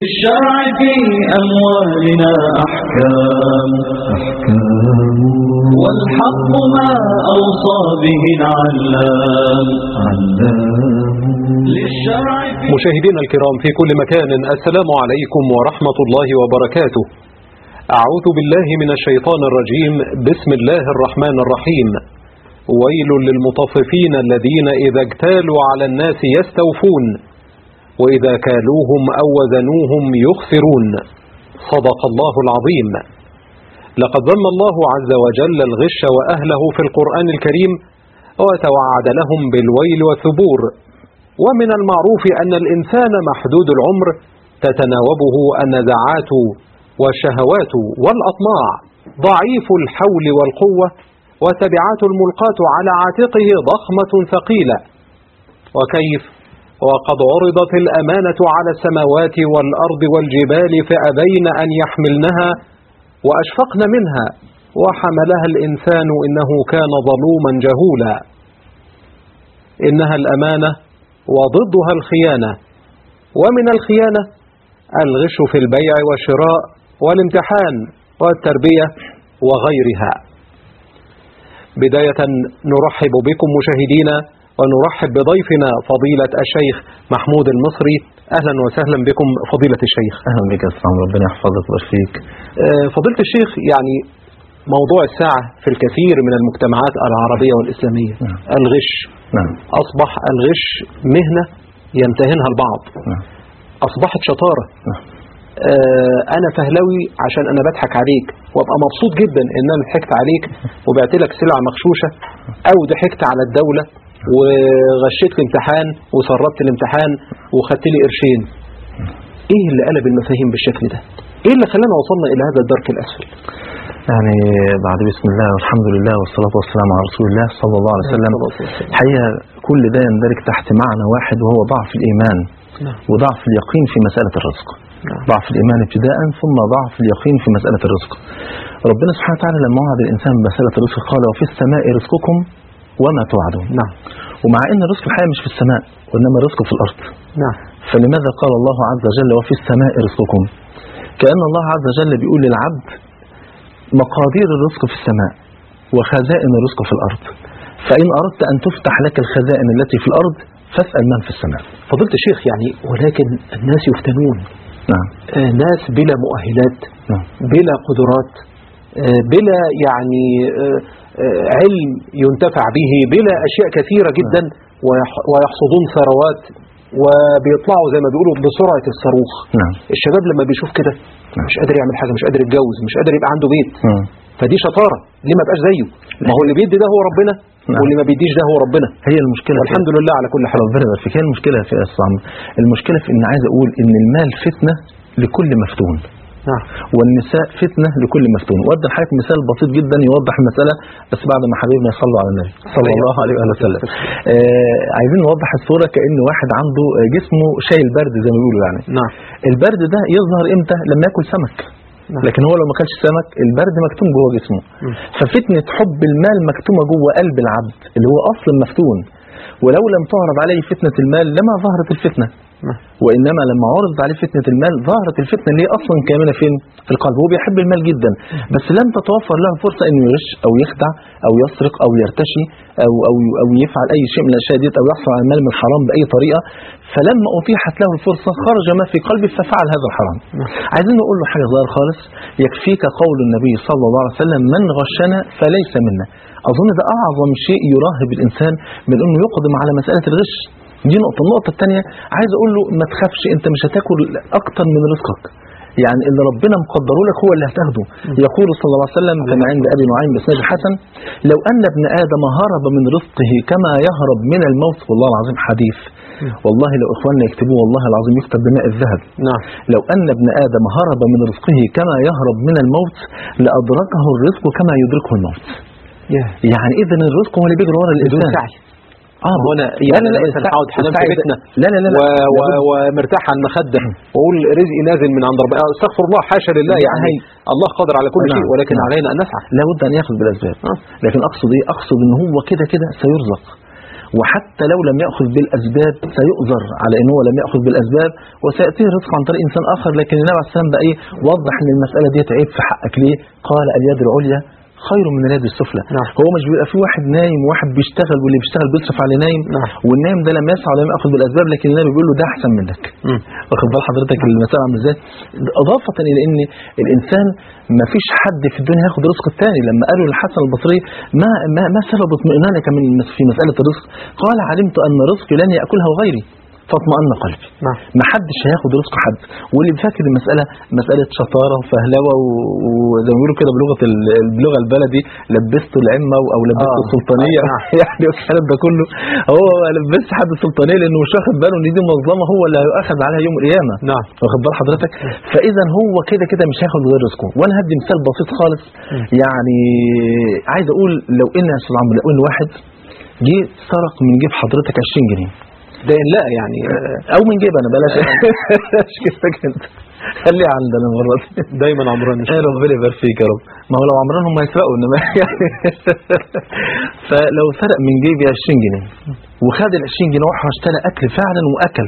الشرع في أموالنا أحكام أحكام والحق ما أوصى به العلام علام للشرع في مشاهدينا الكرام في كل مكان السلام عليكم ورحمة الله وبركاته أعوذ بالله من الشيطان الرجيم بسم الله الرحمن الرحيم ويل للمطففين الذين إذا اجتالوا على الناس يستوفون وإذا كالوهم أو وزنوهم يخسرون صدق الله العظيم لقد ذم الله عز وجل الغش وأهله في القرآن الكريم وتوعد لهم بالويل والثبور ومن المعروف أن الإنسان محدود العمر تتناوبه النزعات والشهوات والأطماع ضعيف الحول والقوة وتبعات الملقاة على عاتقه ضخمة ثقيلة وكيف وقد عرضت الأمانة على السماوات والأرض والجبال فأبين أن يحملنها وأشفقن منها وحملها الإنسان إنه كان ظلوما جهولا إنها الأمانة وضدها الخيانة ومن الخيانة الغش في البيع والشراء والامتحان والتربية وغيرها بداية نرحب بكم مشاهدينا ونرحب بضيفنا فضيلة الشيخ محمود المصري أهلا وسهلا بكم فضيلة الشيخ اهلا بك يا استاذ ربنا يحفظك ويبارك فيك آه، فضيلة الشيخ يعني موضوع الساعة في الكثير من المجتمعات العربية والإسلامية نعم. الغش نعم أصبح الغش مهنة يمتهنها البعض نعم أصبحت شطارة نعم آه، أنا فهلوي عشان أنا بضحك عليك وأبقى مبسوط جدا إن أنا ضحكت عليك وبعت لك سلعة مغشوشة أو ضحكت على الدولة وغشيت في امتحان وسربت الامتحان وخدت لي قرشين إيه اللي قلب المفاهيم بالشكل ده؟ إيه اللي خلانا وصلنا إلى هذا الدرك الأسفل؟ يعني بعد بسم الله والحمد لله والصلاة والسلام على رسول الله صلى الله عليه وسلم صلى الله عليه وسلم. الحقيقة كل ده يندرج تحت معنى واحد وهو ضعف الإيمان نعم. وضعف اليقين في مسألة الرزق نعم. ضعف الإيمان ابتداء ثم ضعف اليقين في مسألة الرزق ربنا سبحانه وتعالى لما وعد الإنسان بمسألة الرزق قال وفي السماء رزقكم وما توعدون نعم ومع أن الرزق الحقيقة مش في السماء وإنما الرزق في الأرض نعم فلماذا قال الله عز وجل وفي السماء رزقكم كأن الله عز وجل بيقول للعبد مقادير الرزق في السماء وخزائن الرزق في الأرض فإن أردت أن تفتح لك الخزائن التي في الأرض فاسأل من في السماء فضيلة الشيخ يعني ولكن الناس يفتنون نعم آه، ناس بلا مؤهلات نعم بلا قدرات آه، بلا يعني آه، آه، علم ينتفع به بلا أشياء كثيرة جدا ويح- ويحصدون ثروات وبيطلعوا زي ما بيقولوا بسرعة الصاروخ نعم الشباب لما بيشوف كده نعم. مش قادر يعمل حاجة مش قادر يتجوز مش قادر يبقى عنده بيت مم. فدي شطارة ليه ما بقاش زيه ما هو اللي بيدي ده هو ربنا نعم. واللي ما بيديش ده هو ربنا هي المشكلة في- والحمد لله على كل حال ربنا يبارك فيك هي المشكلة في الصعب المشكلة في إن عايز أقول إن المال فتنة لكل مفتون نعم والنساء فتنة لكل مفتون وأدى لحضرتك مثال بسيط جدا يوضح المسألة بس بعد ما حبيبنا يصلوا على النبي صلى الله عليه وآله وسلم آه عايزين نوضح الصورة كأن واحد عنده آه، جسمه شايل برد زي ما بيقولوا يعني نعم البرد ده يظهر امتى لما ياكل سمك نعم. لكن هو لو ما كانش سمك البرد مكتوم جوه جسمه مم. ففتنة حب المال مكتومة جوه قلب العبد اللي هو أصل مفتون ولو لم تعرض عليه فتنة المال لما ظهرت الفتنة نعم. وإنما لما عرضت عليه فتنة المال ظهرت الفتنة اللي هي أصلا كامنة فين في القلب هو بيحب المال جدا بس لم تتوفر له فرصة إنه يغش أو يخدع أو يسرق أو يرتشي أو أو أو يفعل أي شيء من الأشياء ديت أو يحصل على المال من الحرام بأي طريقة فلما أتيحت له الفرصة خرج ما في قلبه ففعل هذا الحرام عايزين نقول له حاجة صغيرة خالص يكفيك قول النبي صلى الله عليه وسلم من غشنا فليس منا أظن ده أعظم شيء يراهب الإنسان من أنه يقدم على مسألة الغش دي نقطة النقطة الثانية عايز أقول له ما تخافش أنت مش هتاكل أكتر من رزقك يعني اللي ربنا مقدره لك هو اللي هتاخده يقول صلى الله عليه وسلم كما عند أبي نعيم بسند الحسن لو أن ابن آدم هرب من رزقه كما يهرب من الموت والله العظيم حديث والله لو إخواننا يكتبوه والله العظيم يكتب بماء الذهب نعم لو أن ابن آدم هرب من رزقه كما يهرب من الموت لأدركه الرزق كما يدركه الموت يا يعني إذا الرزق هو اللي بيجري ورا بدون الإنسان سعي اه هو انا لا يعني لا لا مثلا السعي- هقعد حنام في السعي ده- بيتنا لا لا لا لا و... و... لابد. ومرتاح على المخده واقول رزقي نازل من عند ربنا استغفر الله حاشا لله لا، يعني هي- الله قادر على كل نعم، شيء ولكن نعم. علينا ان نسعى لابد ان ياخذ بالاسباب آه. لكن اقصد ايه اقصد ان هو كده كده سيرزق وحتى لو لم يأخذ بالأسباب سيؤذر على أنه لم يأخذ بالأسباب وسيأتيه رزق عن طريق إنسان آخر لكن النبي عليه السلام بقى إيه وضح أن المسألة دي عيب في حقك ليه قال اليد العليا خير من اليد السفلى نعم. هو مش بيبقى في واحد نايم وواحد بيشتغل واللي بيشتغل بيصرف على اللي نايم نعم. والنايم ده لم يسعى ولم ياخذ بالاسباب لكن النبي بيقول له ده احسن منك واخد بال حضرتك المسألة عامله ازاي اضافه الى ان الانسان ما فيش حد في الدنيا ياخد رزق الثاني لما قالوا للحسن البصري ما ما, ما سبب اطمئنانك من في مساله الرزق قال علمت ان رزقي لن ياكله غيري فاطمأن قلبي نعم. ما حدش هياخد رزق حد واللي بيفكر المسألة مسألة شطارة وفهلوة و- وزي ما بيقولوا كده بلغة ال- باللغة البلدي لبسته العمة أو لبسته آه. السلطانية آه، نعم. يعني الكلام ده كله هو ما لبسش حد السلطانية لأنه مش واخد باله إن دي مظلمة هو اللي هيؤخذ عليها يوم القيامة نعم. واخد بال حضرتك فإذا هو كده كده مش هياخد غير رزقه وأنا هدي مثال بسيط خالص يعني عايز أقول لو إن يا أستاذ عمرو لو إن واحد جه سرق من جيب حضرتك 20 جنيه ده لا يعني آه، او من جيب انا بلاش بلاش كيفك انت خليها عندنا المره دي دايما عمران يا ربنا يبارك فيك يا رب ما هو لو عمران هم هيسرقوا انما يعني فلو سرق من جيبي 20 جنيه وخد ال 20 جنيه وراح اشترى اكل فعلا واكل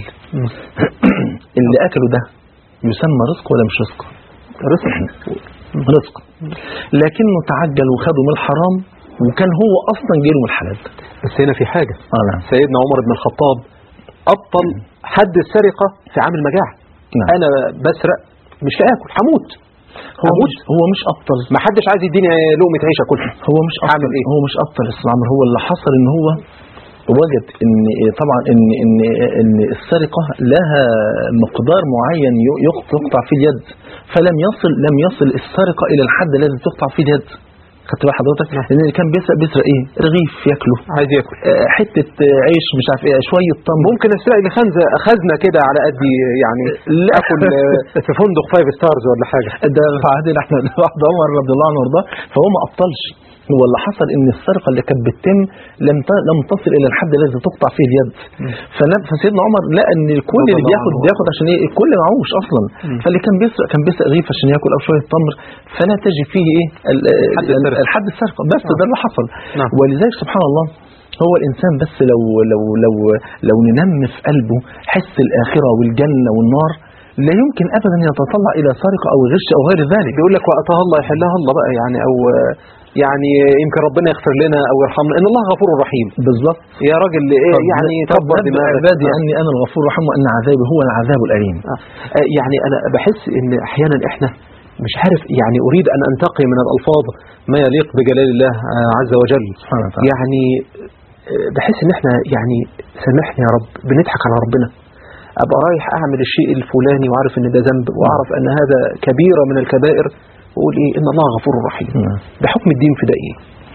اللي اكله ده يسمى رزق ولا مش رزق؟ رزق رزق لكنه تعجل وخده من الحرام وكان هو اصلا جايله من الحلال بس هنا في حاجة اه نعم سيدنا عمر بن الخطاب أبطل حد السرقة في عام المجاعة نعم. أنا بسرق مش هاكل هموت هو هموت مش هو مش ابطل ما حدش عايز يديني لقمة عيش اكلها هو مش هعمل ابطل إيه؟ هو مش ابطل اسمع عمرو هو اللي حصل ان هو وجد ان طبعا ان ان ان السرقه لها مقدار معين ي- يق- تقطع فيه اليد فلم يصل لم يصل السرقه الى الحد الذي تقطع فيه اليد خدت بال حضرتك لان اللي كان بيسرق بيسرق ايه رغيف ياكله عايز ياكل آه، حته آه، عيش مش عارف ايه شويه تمر ممكن اسرق لي خنزه خزنه كده على قدي يعني اكل آه، في فندق فايف ستارز ولا حاجه ده في عهدنا احنا ده واحد عمر رضي الله عنه وارضاه فهو ما ابطلش هو اللي حصل ان السرقه اللي كانت بتتم لم ت- لم تصل الى الحد الذي تقطع فيه اليد فنب- فسيدنا عمر لقى ان الكل رضي اللي الله بياخد عنه. بياخد عشان ايه الكل معهوش اصلا فاللي كان بيسرق كان بيسرق رغيف عشان ياكل او شويه تمر فلا تجد فيه ايه ال- حد ال- السرقة. الحد السرقه بس ده اللي حصل نعم. ولذلك سبحان الله هو الانسان بس لو لو لو لو ننمي في قلبه حس الاخره والجنه والنار لا يمكن ابدا يتطلع الى سرقه او غش او غير ذلك بيقول لك وقتها الله يحلها الله بقى يعني او آه، يعني يمكن ربنا يغفر لنا او يرحمنا ان الله غفور رحيم بالظبط يا راجل ايه طب- يعني طب كبر نبأ دماغك عبادي آه. اني انا الغفور الرحيم وان عذابي هو العذاب الاليم آه. آه، يعني انا بحس ان احيانا احنا مش عارف يعني اريد ان انتقي من الالفاظ ما يليق بجلال الله آه، عز وجل سبحانه وتعالى يعني آه، بحس ان احنا يعني سامحني يا رب بنضحك على ربنا ابقى رايح اعمل الشيء الفلاني وعارف ان ده ذنب واعرف ان هذا كبيره من الكبائر واقول ايه ان الله غفور رحيم نعم. ده حكم الدين في ده ايه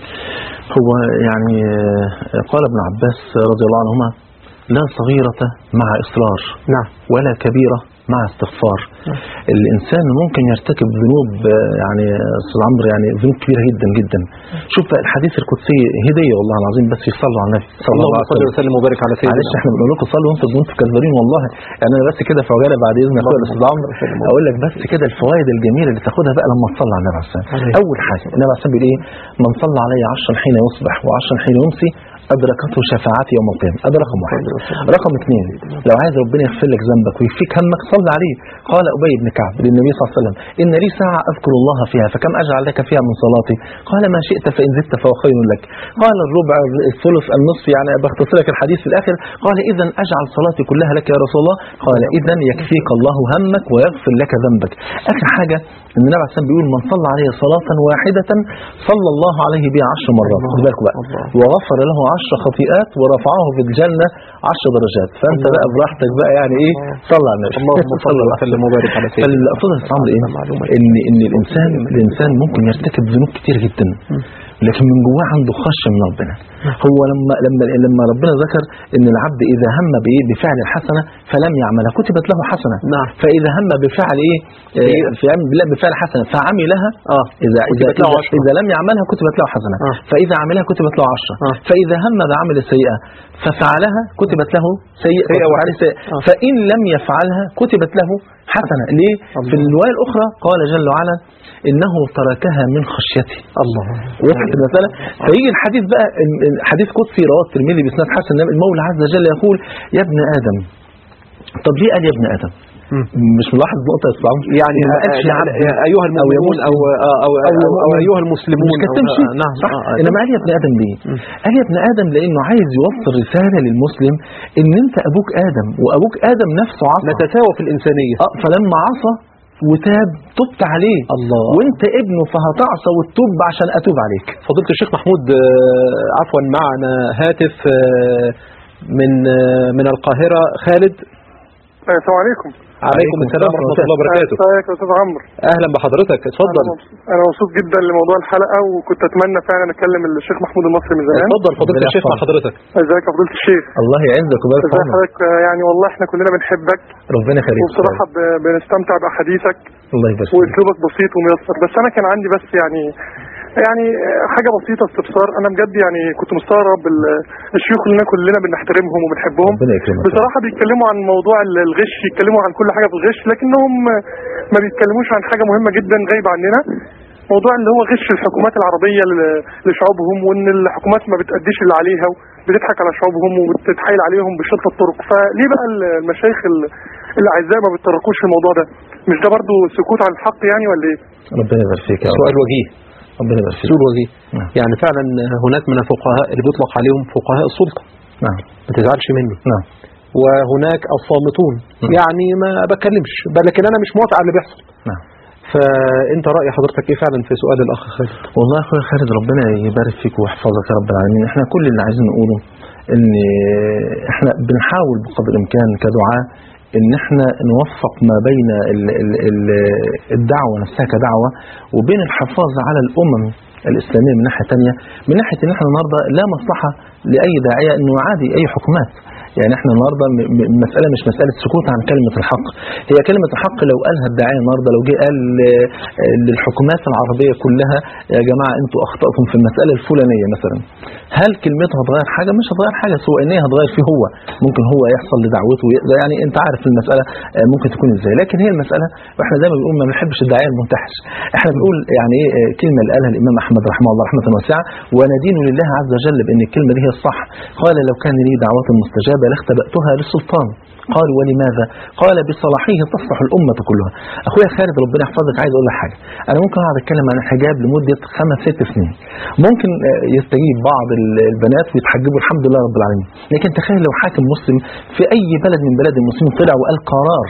هو يعني آه، قال ابن عباس رضي الله عنهما لا صغيرة مع إصرار نعم ولا كبيرة مع استغفار الإنسان ممكن يرتكب ذنوب آه، يعني آه، أستاذ عمرو يعني ذنوب كبيرة جدا جدا شوف بقى الحديث القدسي هدية والله العظيم بس يصلوا على النبي صلى الله اللهم عليه صل وسلم وسلم وبارك على سيدنا معلش احنا بنقول لكم صلوا وانتم وانتم كذابين والله يعني انا بس كده في عجاله بعد اذن اخويا الاستاذ عمرو اقول لك بس كده الفوائد الجميله اللي تاخدها بقى لما تصلي على النبي عليه الصلاه والسلام عليه. اول حاجه النبي عليه الصلاه والسلام بيقول ايه من صلى علي عشرا حين يصبح وعشرا حين يمسي ادركته شفاعتي يوم القيامه هذا رقم واحد رقم اثنين لو عايز ربنا يغفر لك ذنبك ويكفيك همك صل عليه قال ابي بن كعب للنبي صلى الله عليه وسلم ان لي ساعه اذكر الله فيها فكم اجعل لك فيها من صلاتي قال ما شئت فان زدت فهو خير لك قال الربع الثلث النصف يعني بختصر لك الحديث في الاخر قال اذا اجعل صلاتي كلها لك يا رسول الله قال اذا يكفيك الله همك ويغفر لك ذنبك اخر حاجه ان النبي عليه الصلاه والسلام بيقول من صلى عليه صلاه واحده صلى الله عليه بها عشر مرات خد بالكم بقى الله. وغفر له عشر خطيئات ورفعه في الجنه عشر درجات فانت الله. بقى براحتك بقى يعني ايه صلى على النبي اللهم صل وسلم وبارك على سيدنا فاللي اقصدها يا عمرو ايه معلومة. ان ان الانسان الانسان ممكن يرتكب ذنوب كتير جدا لكن من جواه عنده خشيه من ربنا هو لما لما لما ربنا ذكر ان العبد اذا هم بايه بفعل الحسنه فلم يعملها كتبت له حسنه نعم. فاذا هم بفعل ايه آه، في لا بفعل حسنه فعملها اه إذا إذا كتبت له إذا, عشرة. إذا لم يعملها كتبت له حسنة آه. فإذا عملها كتبت له عشرة آه. فإذا هم بعمل السيئة ففعلها كتبت له سيئة سيئة وكتبت واحدة. عليه سيئة آه. فإن لم يفعلها كتبت له حسنة ليه؟ الله. في الرواية الأخرى قال جل وعلا إنه تركها من خشيته الله وضحت المسألة فيجي الحديث بقى حديث قدسي رواه الترمذي بإسناد حسن المولى عز وجل يقول يا ابن آدم طب ليه قال يا ابن آدم؟ مم. مش ملاحظ نقطة يا أستاذ عمرو؟ يعني ما قالش يا عبد ايها المؤمنون او او او, أو يا أو, أو مؤمن. ايها المسلمون مش كتب أو- شيء آه، نعم صح آه، آه. انما قال يا ابن ادم ليه مم. قال يا ابن ادم لانه عايز يوصل رساله للمسلم ان انت ابوك ادم وابوك ادم نفسه عصى نتساوى في الانسانيه آه، فلما عصى وتاب تبت عليه الله وانت ابنه فهتعصى وتتوب عشان اتوب عليك فضيلة الشيخ محمود آه، عفوا معنا هاتف آه، من آه، من القاهرة خالد السلام عليكم عليكم السلام ورحمة الله وبركاته ازيك يا استاذ عمرو أهلا بحضرتك اتفضل انا مبسوط- انا مبسوط جدا لموضوع الحلقه وكنت اتمنى فعلا اكلم الشيخ محمود المصري من زمان اتفضل فضيلة ربنا الشيخ مع يحفظك. حضرتك ازيك يا فضيله الشيخ الله يعزك ويبارك في ازي عمرك حضرتك آه، يعني والله احنا كلنا بنحبك ربنا يخليك وبصراحه ب- بنستمتع باحاديث الله يبارك فيك واسلوبك بسيط وميسر بس انا كان عندي بس يعني يعني آه، حاجه بسيطه استفسار انا بجد يعني كنت مستغرب ال- الشيوخ اللي كلنا بنحترمهم وبنحبهم ربنا يكرمك بصراحة بيتكلموا عن موضوع ال- الغش يتكلموا عن كل حاجة في الغش لكنهم ما بيتكلموش عن حاجة مهمة جدا غايبة عننا موضوع اللي هو غش الحكومات العربية ل- لشعوبهم وان الحكومات ما بتأديش اللي عليها بتضحك على شعوبهم وبتتحايل عليهم بشتى الطرق فليه بقى ال- المشايخ ال- الاعزاء ما بيتطرقوش في الموضوع ده مش ده برضو سكوت عن الحق يعني ولا ايه ربنا يبارك فيك يا رب سؤال وجيه ربنا يبارك فيك سؤال وجيه نعم. يعني فعلا هناك من الفقهاء اللي بيطلق عليهم فقهاء السلطة نعم ما تزعلش مني نعم وهناك الصامتون نعم. يعني ما بتكلمش بل لكن انا مش موافق على اللي بيحصل نعم فانت راي حضرتك ايه فعلا في سؤال الاخ خالد والله يا اخويا خالد ربنا يبارك فيك ويحفظك يا رب العالمين احنا كل اللي عايزين نقوله ان احنا بنحاول بقدر الامكان كدعاء ان احنا نوفق ما بين ال ال ال الدعوه نفسها كدعوه وبين الحفاظ على الامم الاسلاميه من ناحيه ثانيه من ناحيه ان احنا النهارده لا مصلحه لاي داعيه انه يعادي اي حكومات يعني احنا النهارده م- م- المساله مش مساله سكوت عن كلمه الحق هي كلمه الحق لو قالها الداعيه النهارده لو جه قال آه، آه، للحكومات العربيه كلها يا جماعه انتوا اخطاتم في المساله الفلانيه مثلا هل كلمته هتغير حاجه مش هتغير حاجه سوى ان هي هتغير فيه هو ممكن هو يحصل لدعوته ويقدر يعني انت عارف المساله آه، ممكن تكون ازاي لكن هي المساله واحنا دايما بنقول ما بنحبش الداعيه المنتحش احنا بنقول يعني ايه آه، كلمه اللي قالها الامام احمد رحمه الله رحمه واسعه وندين لله عز وجل بان الكلمه دي هي الصح قال لو كان لي دعوه مستجابه لاختبأتها للسلطان قالوا ولماذا؟ قال بصلاحه تصلح الأمة كلها أخويا خالد ربنا يحفظك عايز أقول لك حاجة أنا ممكن أقعد أتكلم عن الحجاب لمدة خمس ست سنين ممكن آه، يستجيب بعض ال- البنات ويتحجبوا الحمد لله رب العالمين لكن تخيل لو حاكم مسلم في أي بلد من بلاد المسلمين طلع وقال قرار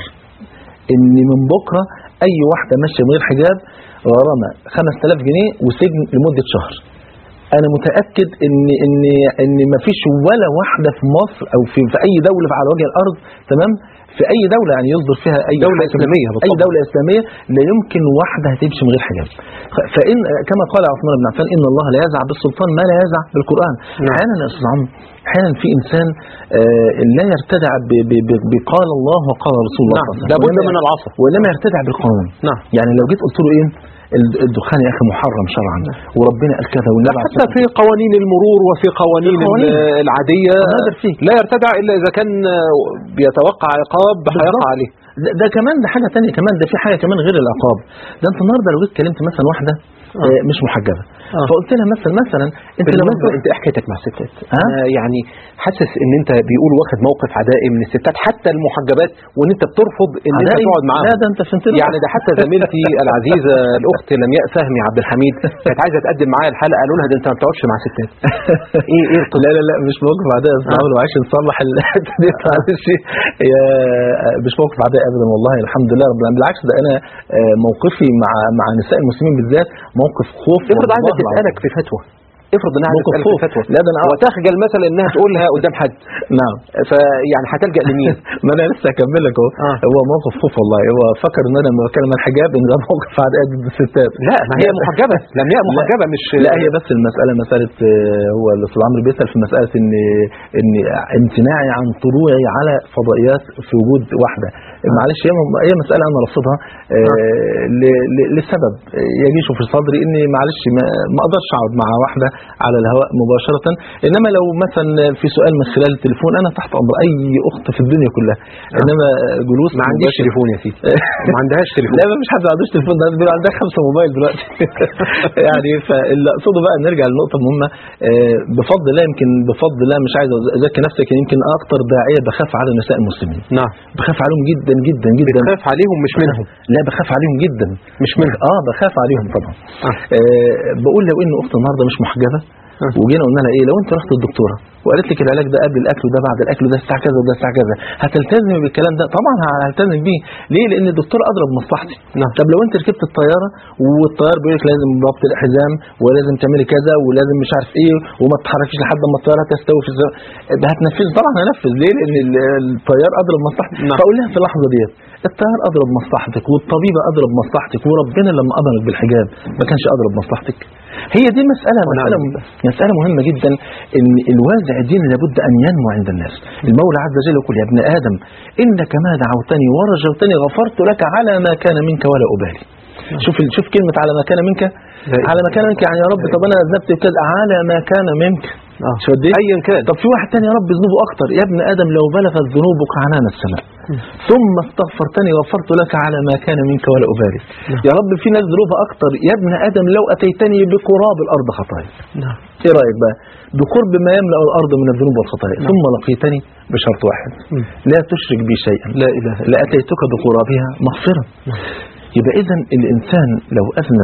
ان من بكره اي واحده ماشيه من غير حجاب غرامه 5000 جنيه وسجن لمده شهر انا متاكد ان ان ان ما فيش ولا واحده في مصر او في, في اي دوله على وجه الارض تمام في اي دوله يعني يصدر فيها اي دولة حاكم- إسلامية اي بالطبع. دوله اسلاميه لا يمكن واحده هتمشي من غير حجاب خ- فان كما قال عثمان بن عفان ان الله لا يزع بالسلطان ما لا يزع بالقران نعم. احيانا يا استاذ عمرو احيانا في انسان آه، لا يرتدع ب- ب- ب- بقال الله وقال رسول الله نعم صلى الله عليه وسلم. لابد وإنما- من العصر وانما يرتدع بالقانون نعم يعني لو جيت قلت له ايه الد- الدخان يا اخي محرم شرعا وربنا قال كذا والنبي عليه حتى الصلاة في قوانين المرور وفي قوانين في قوانين. ال- العادية نادر فيه. لا يرتدع إلا إذا كان آه، بيتوقع عقاب هيقع بالظبط. عليه ده, ده كمان ده حاجه تانية كمان ده في حاجه كمان غير العقاب ده انت النهارده لو جيت كلمت مثلا واحده آه. مش محجبه آه. فقلت لها مثلا مثلا انت لما بالمناسبة تروح- انت ايه حكايتك مع الستات؟ ها؟ أنا يعني حاسس ان انت بيقول واخد موقف عدائي من الستات حتى المحجبات وان انت بترفض ان انت عدائي؟ تقعد معاهم لا ده انت فهمت يعني ده حتى زميلتي العزيزه الاخت لمياء فهمي عبد الحميد كانت عايزه تقدم معايا الحلقه قالوا لها ده انت ما بتقعدش مع ستات ايه ايه القصة؟ لا لا لا مش موقف عداء يا استاذ عمرو معلش نصلح الحته دي معلش يا مش موقف عداء ابدا والله الحمد لله رب العالمين بالعكس ده انا آه، موقفي مع مع نساء المسلمين بالذات موقف خوف افرض عايزه والله العظيم. تسالك في فتوى افرض انها عايزه موقف تسالك في خوف. فتوى لا ده انا وتخجل مثلا انها تقولها قدام حد نعم فيعني هتلجا لمين؟ ما انا لسه هكمل لك اهو آه. هو موقف خوف والله هو فكر ان انا لما بتكلم عن الحجاب ان ده موقف عداء ضد الستات لا ما هي محجبه لمياء محجبه مش لا هي بس المسألة مسألة آه، هو الاستاذ عمرو بيسأل في مسألة ان ان امتناعي عن طلوعي على فضائيات في وجود واحدة معلش هي هي مسألة انا رصدها آه، ل- ل- لسبب آه، يجيش في صدري اني معلش ما ما اقدرش اقعد مع واحدة على الهواء مباشره انما لو مثلا في سؤال من خلال التليفون انا تحت امر اي اخت في الدنيا كلها انما جلوس ما عنديش مباشر- تليفون يا سيدي ما عندهاش تليفون لا ما فيش حد ما عندوش تليفون ده بيقول عندها خمسه موبايل دلوقتي يعني فاللي اقصده بقى نرجع للنقطه المهمه آه، بفضل الله يمكن بفضل الله مش عايز ازكي نفسك يمكن اكتر داعيه بخاف على نساء المسلمين نعم بخاف عليهم جدا جدا جدا بتخاف عليهم مش منهم لا بخاف عليهم جدا مش منهم اه بخاف عليهم طبعا آه. آه بقول لو ان اخت النهارده مش محجبه آه. وجينا قلنا لها ايه لو انت رحت للدكتوره وقالت لك العلاج ده قبل الاكل وده بعد الاكل وده الساعه كذا وده الساعه كذا هتلتزمي بالكلام ده طبعا هلتزم بيه ليه لان الدكتور اضرب مصلحتي نعم. طب لو انت ركبت الطياره والطيار بيقول لك لازم ربط الحزام ولازم تعملي كذا ولازم مش عارف ايه وما تتحركيش لحد ما الطياره تستوي في الزمن ده هتنفذ طبعا هنفذ ليه لان ال- الطيار اضرب مصلحتي نعم. فاقول لها في اللحظه ديت الطيار اضرب مصلحتك والطبيبه اضرب مصلحتك وربنا لما امرك بالحجاب ما كانش اضرب مصلحتك هي دي مسألة مسألة, مسألة مهمة جدا ان الوازع الديني لابد ان ينمو عند الناس المولى عز وجل يقول يا ابن ادم انك ما دعوتني ورجوتني غفرت لك على ما كان منك ولا ابالي شوف شوف كلمة على ما كان منك على ما كان منك يعني يا رب طب انا ذنبت كذا على ما كان منك آه. شو قد إيه؟ ايا كان طب في واحد تاني يا رب ذنوبه اكتر يا ابن ادم لو بلغت ذنوبك عنان السماء ثم استغفرتني غفرت لك على ما كان منك ولا ابالي يا رب في ناس ذنوبها اكتر يا ابن ادم لو اتيتني بقراب الارض خطايا نعم ايه رايك بقى بقرب ما يملا الارض من الذنوب والخطايا ثم لقيتني بشرط واحد مم. لا تشرك بي شيئا لا اله الا لاتيتك بقرابها مغفره يبقى اذا الانسان لو اذنب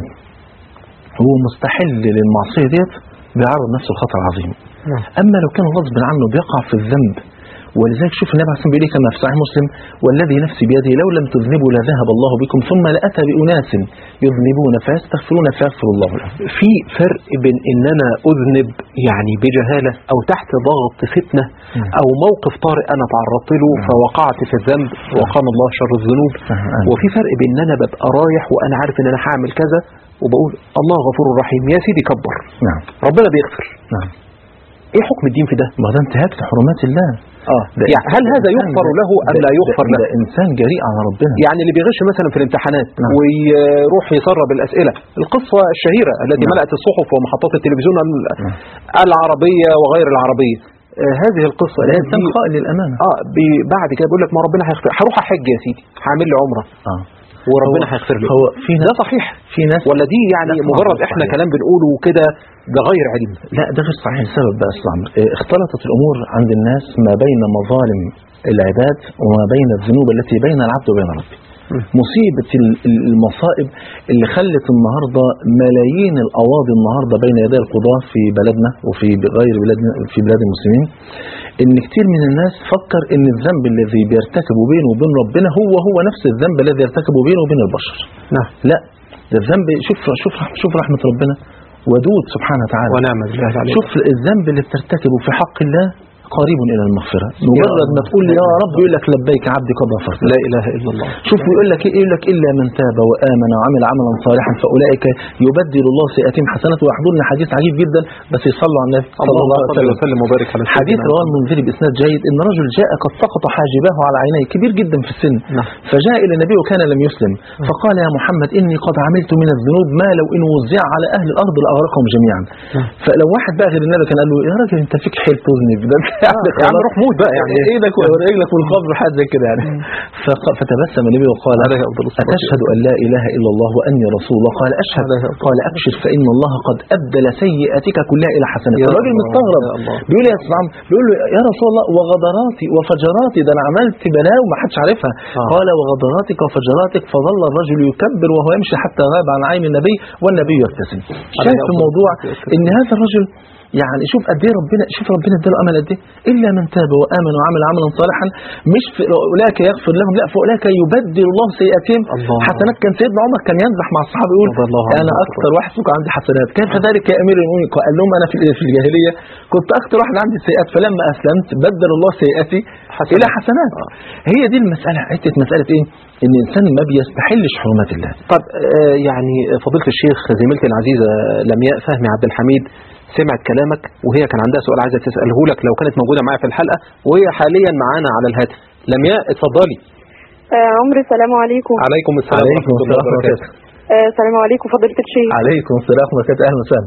هو مستحل للمعصيه ديت بيعرض نفسه لخطر عظيم نعم. اما لو كان غصب عنه بيقع في الذنب ولذلك شوف النبي عليه الصلاه والسلام بيقول إيه كما في صحيح مسلم والذي نفسي بيده لو لم تذنبوا لذهب الله بكم ثم لاتى باناس يذنبون فيستغفرون فيغفر الله لهم في فرق بين ان انا اذنب يعني بجهاله او تحت ضغط فتنه نعم. او موقف طارئ انا تعرضت له فوقعت في الذنب وقام الله شر الذنوب نعم. وفي فرق بين ان انا ببقى رايح وانا عارف ان انا هعمل كذا وبقول الله غفور رحيم يا سيدي كبر نعم ربنا بيغفر نعم ايه حكم الدين في ده ما ده انتهاك لحرمات الله اه ده يعني هل هذا يغفر له ام ده- لا يغفر ده, له ده انسان جريء على ربنا يعني اللي بيغش مثلا في الامتحانات نعم. ويروح يسرب الأسئلة القصة الشهيرة التي نعم. ملأت الصحف ومحطات التلفزيون ال- نعم. العربية وغير العربية آه هذه القصة ده انسان دي- خائن للامانه اه بي- بعد كده بيقول لك ما ربنا هيغفر هروح احج يا سيدي هعمل لي عمرة اه وربنا هو- هيغفر لي هو في ده ناس صحيح في ناس ولا دي يعني لا، مجرد طبعاً احنا صحيح. كلام بنقوله كده بغير علم لا ده غير صحيح السبب بقى أصل عمرو إيه، اختلطت الامور عند الناس ما بين مظالم العباد وما بين الذنوب التي بين العبد وبين ربه م. مصيبة ال- ال- المصائب اللي خلت النهاردة ملايين القواضي النهاردة بين يدي القضاة في بلدنا وفي غير بلادنا في بلاد المسلمين ان كتير من الناس فكر ان الذنب الذي بيرتكبه بينه وبين ربنا هو هو نفس الذنب الذي يرتكبه بينه وبين البشر نعم لا ده الذنب شوف شوف شوف رحمة ربنا ودود سبحانه وتعالى ونعم بالله عليك شوف الذنب اللي بترتكبه في حق الله قريب الى المغفره مجرد ما تقول يا رب يقول لك لبيك عبدي قد غفرت لا اله الا الله شوف يقول لك ايه يقول لك الا من تاب وامن وعمل عملا صالحا فاولئك يبدل الله سيئاتهم حسنات ويحضرنا حديث عجيب جدا بس يصلوا على النبي صلى الله عليه صل وسلم وسلم وبارك على حديث سيدنا رواه المنذري باسناد جيد ان رجل جاء قد سقط حاجباه على عينيه كبير جدا في السن نعم. فجاء الى النبي وكان لم يسلم فقال يا محمد اني قد عملت من الذنوب ما لو ان وزع على اهل الارض لاغرقهم جميعا فلو واحد بقى غير النبي كان قال له يا راجل انت فيك حيل تذنب ده انت يعني يا عم روح موت بقى يعني ايدك ورجلك والقبر حاجه زي كده يعني فق- فتبسم النبي وقال عليه أفضل الصلاة أتشهد أن لا إله إلا الله وأني رسول الله قال أشهد قال أبشر فإن الله قد أبدل سيئاتك كلها إلى حسنات يا الراجل الله، مستغرب يا الله. بيقول يا أستاذ عمرو بيقول له يا رسول الله وغدراتي وفجراتي ده أنا عملت بلاوي ما حدش عارفها آه. قال وغدراتك وفجراتك فظل الرجل يكبر وهو يمشي حتى غاب عن عين النبي والنبي يبتسم شايف في أفضل الموضوع الصلاة والسلام. ان هذا الرجل يعني شوف قد ايه ربنا شوف ربنا اداله امل قد ايه الا من تاب وامن وعمل عملا صالحا مش في اولئك يغفر لهم لا فاولئك يبدل الله سيئاتهم الله. حسنات كان سيدنا عمر كان يمزح مع الصحابه يقول رضي الله عنه انا وارضاه. اكثر واحد فيكم عندي حسنات كيف ذلك يا امير المؤمنين قال لهم انا في في الجاهليه كنت اكثر واحد عندي سيئات فلما اسلمت بدل الله سيئاتي حسنات. الى حسنات هي دي المساله حته مساله ايه ان الانسان ما بيستحلش حرمات الله طب آه، يعني فضيلة الشيخ زميلتي العزيزة لمياء فهمي عبد الحميد سمعت كلامك وهي كان عندها سؤال عايزة تسأله لك لو كانت موجودة معايا في الحلقة وهي حاليا معانا على الهاتف لمياء اتفضلي آه، عمري السلام عليكم عليكم السلام عليكم ورحمة الله السلام ورحمه وبركاته الله آه، السلام عليكم فضيلة الشيخ عليكم السلام ورحمه الله اهلا وسهلا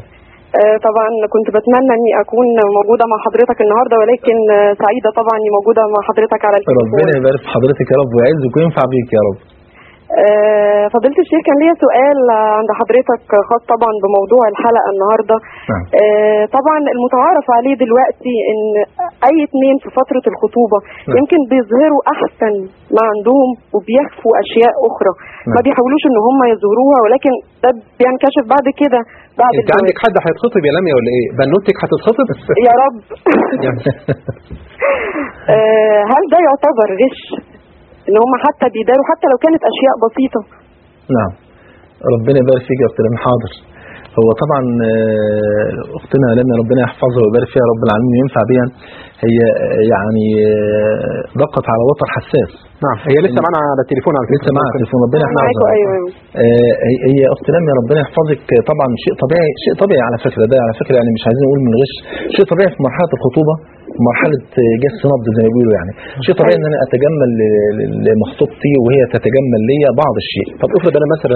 آه، طبعا كنت بتمنى اني اكون موجوده مع حضرتك النهارده ولكن آه، سعيده طبعا اني موجوده مع حضرتك على التليفون ربنا يبارك في حضرتك يا رب ويعزك وينفع بيك يا رب آه، فضيلة الشيخ كان ليا سؤال آه، عند حضرتك آه، خاص طبعا بموضوع الحلقة النهاردة نعم. آه، طبعا المتعارف عليه دلوقتي ان اي اتنين في فترة الخطوبة نعم. يمكن بيظهروا احسن ما عندهم وبيخفوا اشياء اخرى نعم. ما بيحاولوش ان هم يظهروها ولكن ده بينكشف بعد كده بعد انت عندك حد هيتخطب يا لميا ولا ايه بنوتك هتتخطب يا رب يعني آه، هل ده يعتبر غش ان هم حتى بيداروا حتى لو كانت اشياء بسيطة نعم ربنا يبارك فيك يا أستاذ لميا حاضر هو طبعا آه، اختنا لميا ربنا يحفظها ويبارك فيها رب العالمين وينفع بيها هي آه، يعني آه، ضغط على وتر حساس نعم هي لسه معانا على التليفون على فكره لسه معاها التليفون ربنا معاكم يحفظها ايوه أيوة. آه، هي- هي اخت لميا ربنا يحفظك آه، طبعا شيء طبيعي شيء طبيعي على فكره ده على فكره يعني مش عايزين نقول من الغش شيء طبيعي في مرحله الخطوبه مرحله آه، جس نبض زي ما بيقولوا يعني شيء طبيعي ان انا اتجمل ل- ل- لمخطوبتي وهي تتجمل ليا بعض الشيء طب افرض انا مثلا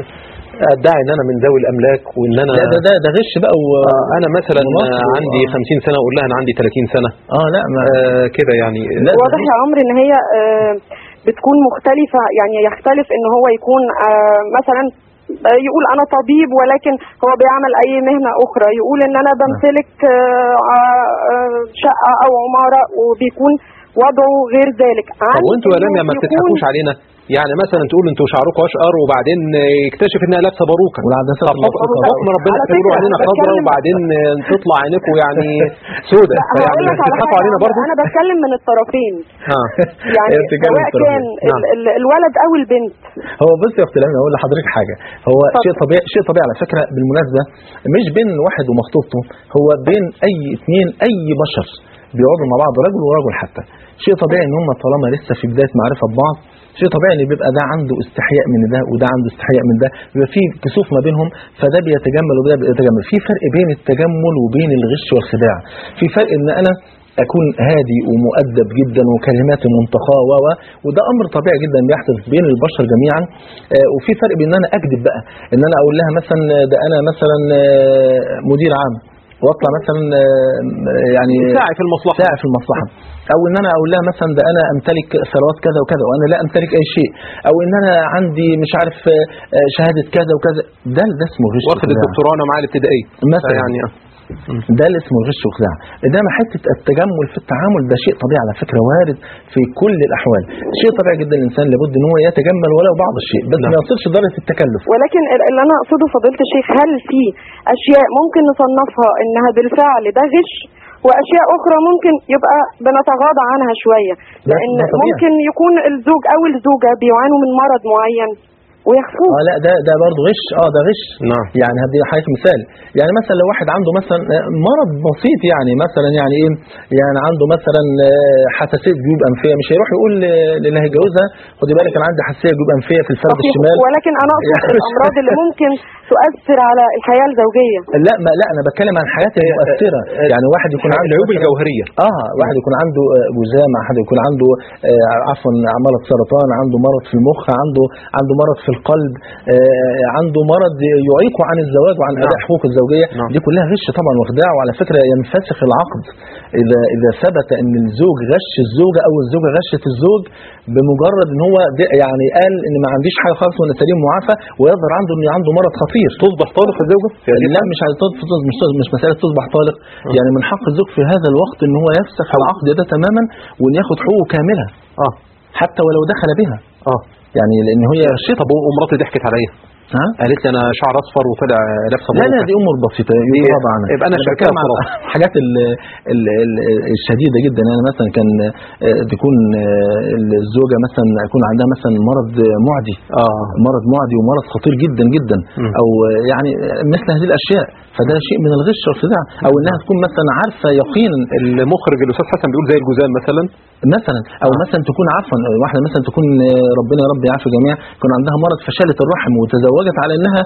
ادعي ان انا من ذوي الاملاك وان انا لا ده ده ده غش بقى و... آه، انا مثلا ومصر و- عندي آه. 50 سنه اقول لها انا عندي 30 سنه اه لا ما آه كده يعني لا واضح يا عمرو ان هي آه، بتكون مختلفة يعني يختلف ان هو يكون آه، مثلا آه، يقول انا طبيب ولكن هو بيعمل اي مهنة اخرى يقول ان انا بمتلك آه، آه، شقة او عمارة وبيكون وضعه غير ذلك طب وانتوا يا لميا ما يكون- بتضحكوش علينا يعني مثلا تقول انتوا شعركم اشقر وبعدين يكتشف انها لابسه باروكه والعدسات طب حكم المطلقة. حكم ربنا على تقولوا فكرة علينا أنا خضراء بتكلم- وبعدين تطلع عينكم يعني سودة لا هقول يعني لك على تضحكوا حاجة علينا برضه انا بتكلم من الطرفين اه يعني هي بتتكلم سواء الطرفين. كان نعم. ال- ال- الولد او البنت هو بص يا اختي لميا اقول لحضرتك حاجه هو اتفضل. شيء طبيعي شيء طبيعي على فكره بالمناسبه مش بين واحد ومخطوبته هو بين اي اثنين اي بشر بيقعدوا مع بعض رجل ورجل حتى شيء طبيعي ان هم طالما لسه في بدايه معرفه ببعض شيء طبيعي ان بيبقى ده عنده استحياء من ده وده عنده استحياء من ده بيبقى في كسوف ما بينهم فده بيتجمل وده بيتجمل في فرق بين التجمل وبين الغش والخداع في فرق ان انا اكون هادي ومؤدب جدا وكلماتي منتقاه و و- وده امر طبيعي جدا بيحدث بين البشر جميعا آه، وفي فرق بين ان انا اكذب بقى ان انا اقول لها مثلا ده انا مثلا آه، مدير عام واطلع مثلا آه، يعني ساعي في المصلحه ساعي في المصلحه او ان انا اقول لها مثلا ده انا امتلك ثروات كذا وكذا وانا لا امتلك اي شيء او ان انا عندي مش عارف آه، آه، شهاده كذا وكذا ده ده اسمه غش واخد وخداع. الدكتوراه انا معايا الابتدائيه مثلا يعني آه. ده اللي اسمه غش وخداع انما حته التجمل في التعامل ده شيء طبيعي على فكره وارد في كل الاحوال شيء طبيعي جدا الانسان لابد ان هو يتجمل ولو بعض الشيء بس نعم. ما يصلش لدرجه التكلف ولكن ال- اللي انا اقصده فضيله الشيخ هل في اشياء ممكن نصنفها انها بالفعل ده غش واشياء اخرى ممكن يبقى بنتغاضى عنها شويه ده- لان ده طبيعي. ممكن يكون الزوج او الزوجه بيعانوا من مرض معين ويخفوه اه لا ده ده برضه غش اه ده غش نعم يعني هدي حضرتك مثال يعني مثلا لو واحد عنده مثلا آه، مرض بسيط يعني مثلا يعني ايه يعني عنده مثلا آه، حساسيه جيوب انفيه مش هيروح يقول ل- للي هيجوزها خدي بالك انا عندي حساسيه جيوب انفيه في الفرد صحيح. الشمال ولكن انا اقصد يعني- الامراض اللي ممكن تؤثر على الحياه الزوجيه لا ما لا انا بتكلم عن حياتي المؤثره يعني واحد يكون عنده العيوب مثلاً- الجوهريه اه واحد يكون عنده آه، جذام واحد يكون عنده آه، عفوا مرض سرطان عنده مرض في المخ عنده عنده مرض في القلب آه، عنده مرض يعيقه عن الزواج وعن اداء نعم. حقوق الزوجيه نعم. دي كلها غش طبعا وخداع وعلى فكره ينفسخ العقد اذا اذا ثبت ان الزوج غش الزوجه او الزوجه غشت الزوج بمجرد ان هو د- يعني قال ان ما عنديش حاجه خالص وانا سليم معافى ويظهر عنده ان عنده مرض خطير تصبح طالق الزوجه لا مش عايز تصبح مش مش مساله تصبح طالق يعني من حق الزوج في هذا الوقت ان هو يفسخ العقد ده تماما وان ياخد حقوقه كامله اه حتى ولو دخل بها اه يعني لان هي طب ومراتي ضحكت عليا ها قالت لي انا شعر اصفر وطلع لابسه لا لا باروكة. دي امور بسيطه دي- يتغاضى عنها يبقى أنا شاكرها بتكلم عن خلاص. الحاجات ال- ال- ال- الشديده جدا يعني مثلا كان آه، تكون آه، الزوجه مثلا يكون عندها مثلا مرض معدي اه مرض معدي ومرض خطير جدا جدا مم. او آه، يعني مثل هذه الاشياء فده شيء من الغش والخداع او انها تكون مثلا عارفه يقينا المخرج الاستاذ حسن بيقول زي الجزام مثلا مثلا او آه. مثلا تكون عفوا واحده مثلا تكون آه، ربنا يا رب يعافي الجميع يكون عندها مرض فشلت الرحم وتزوجت على انها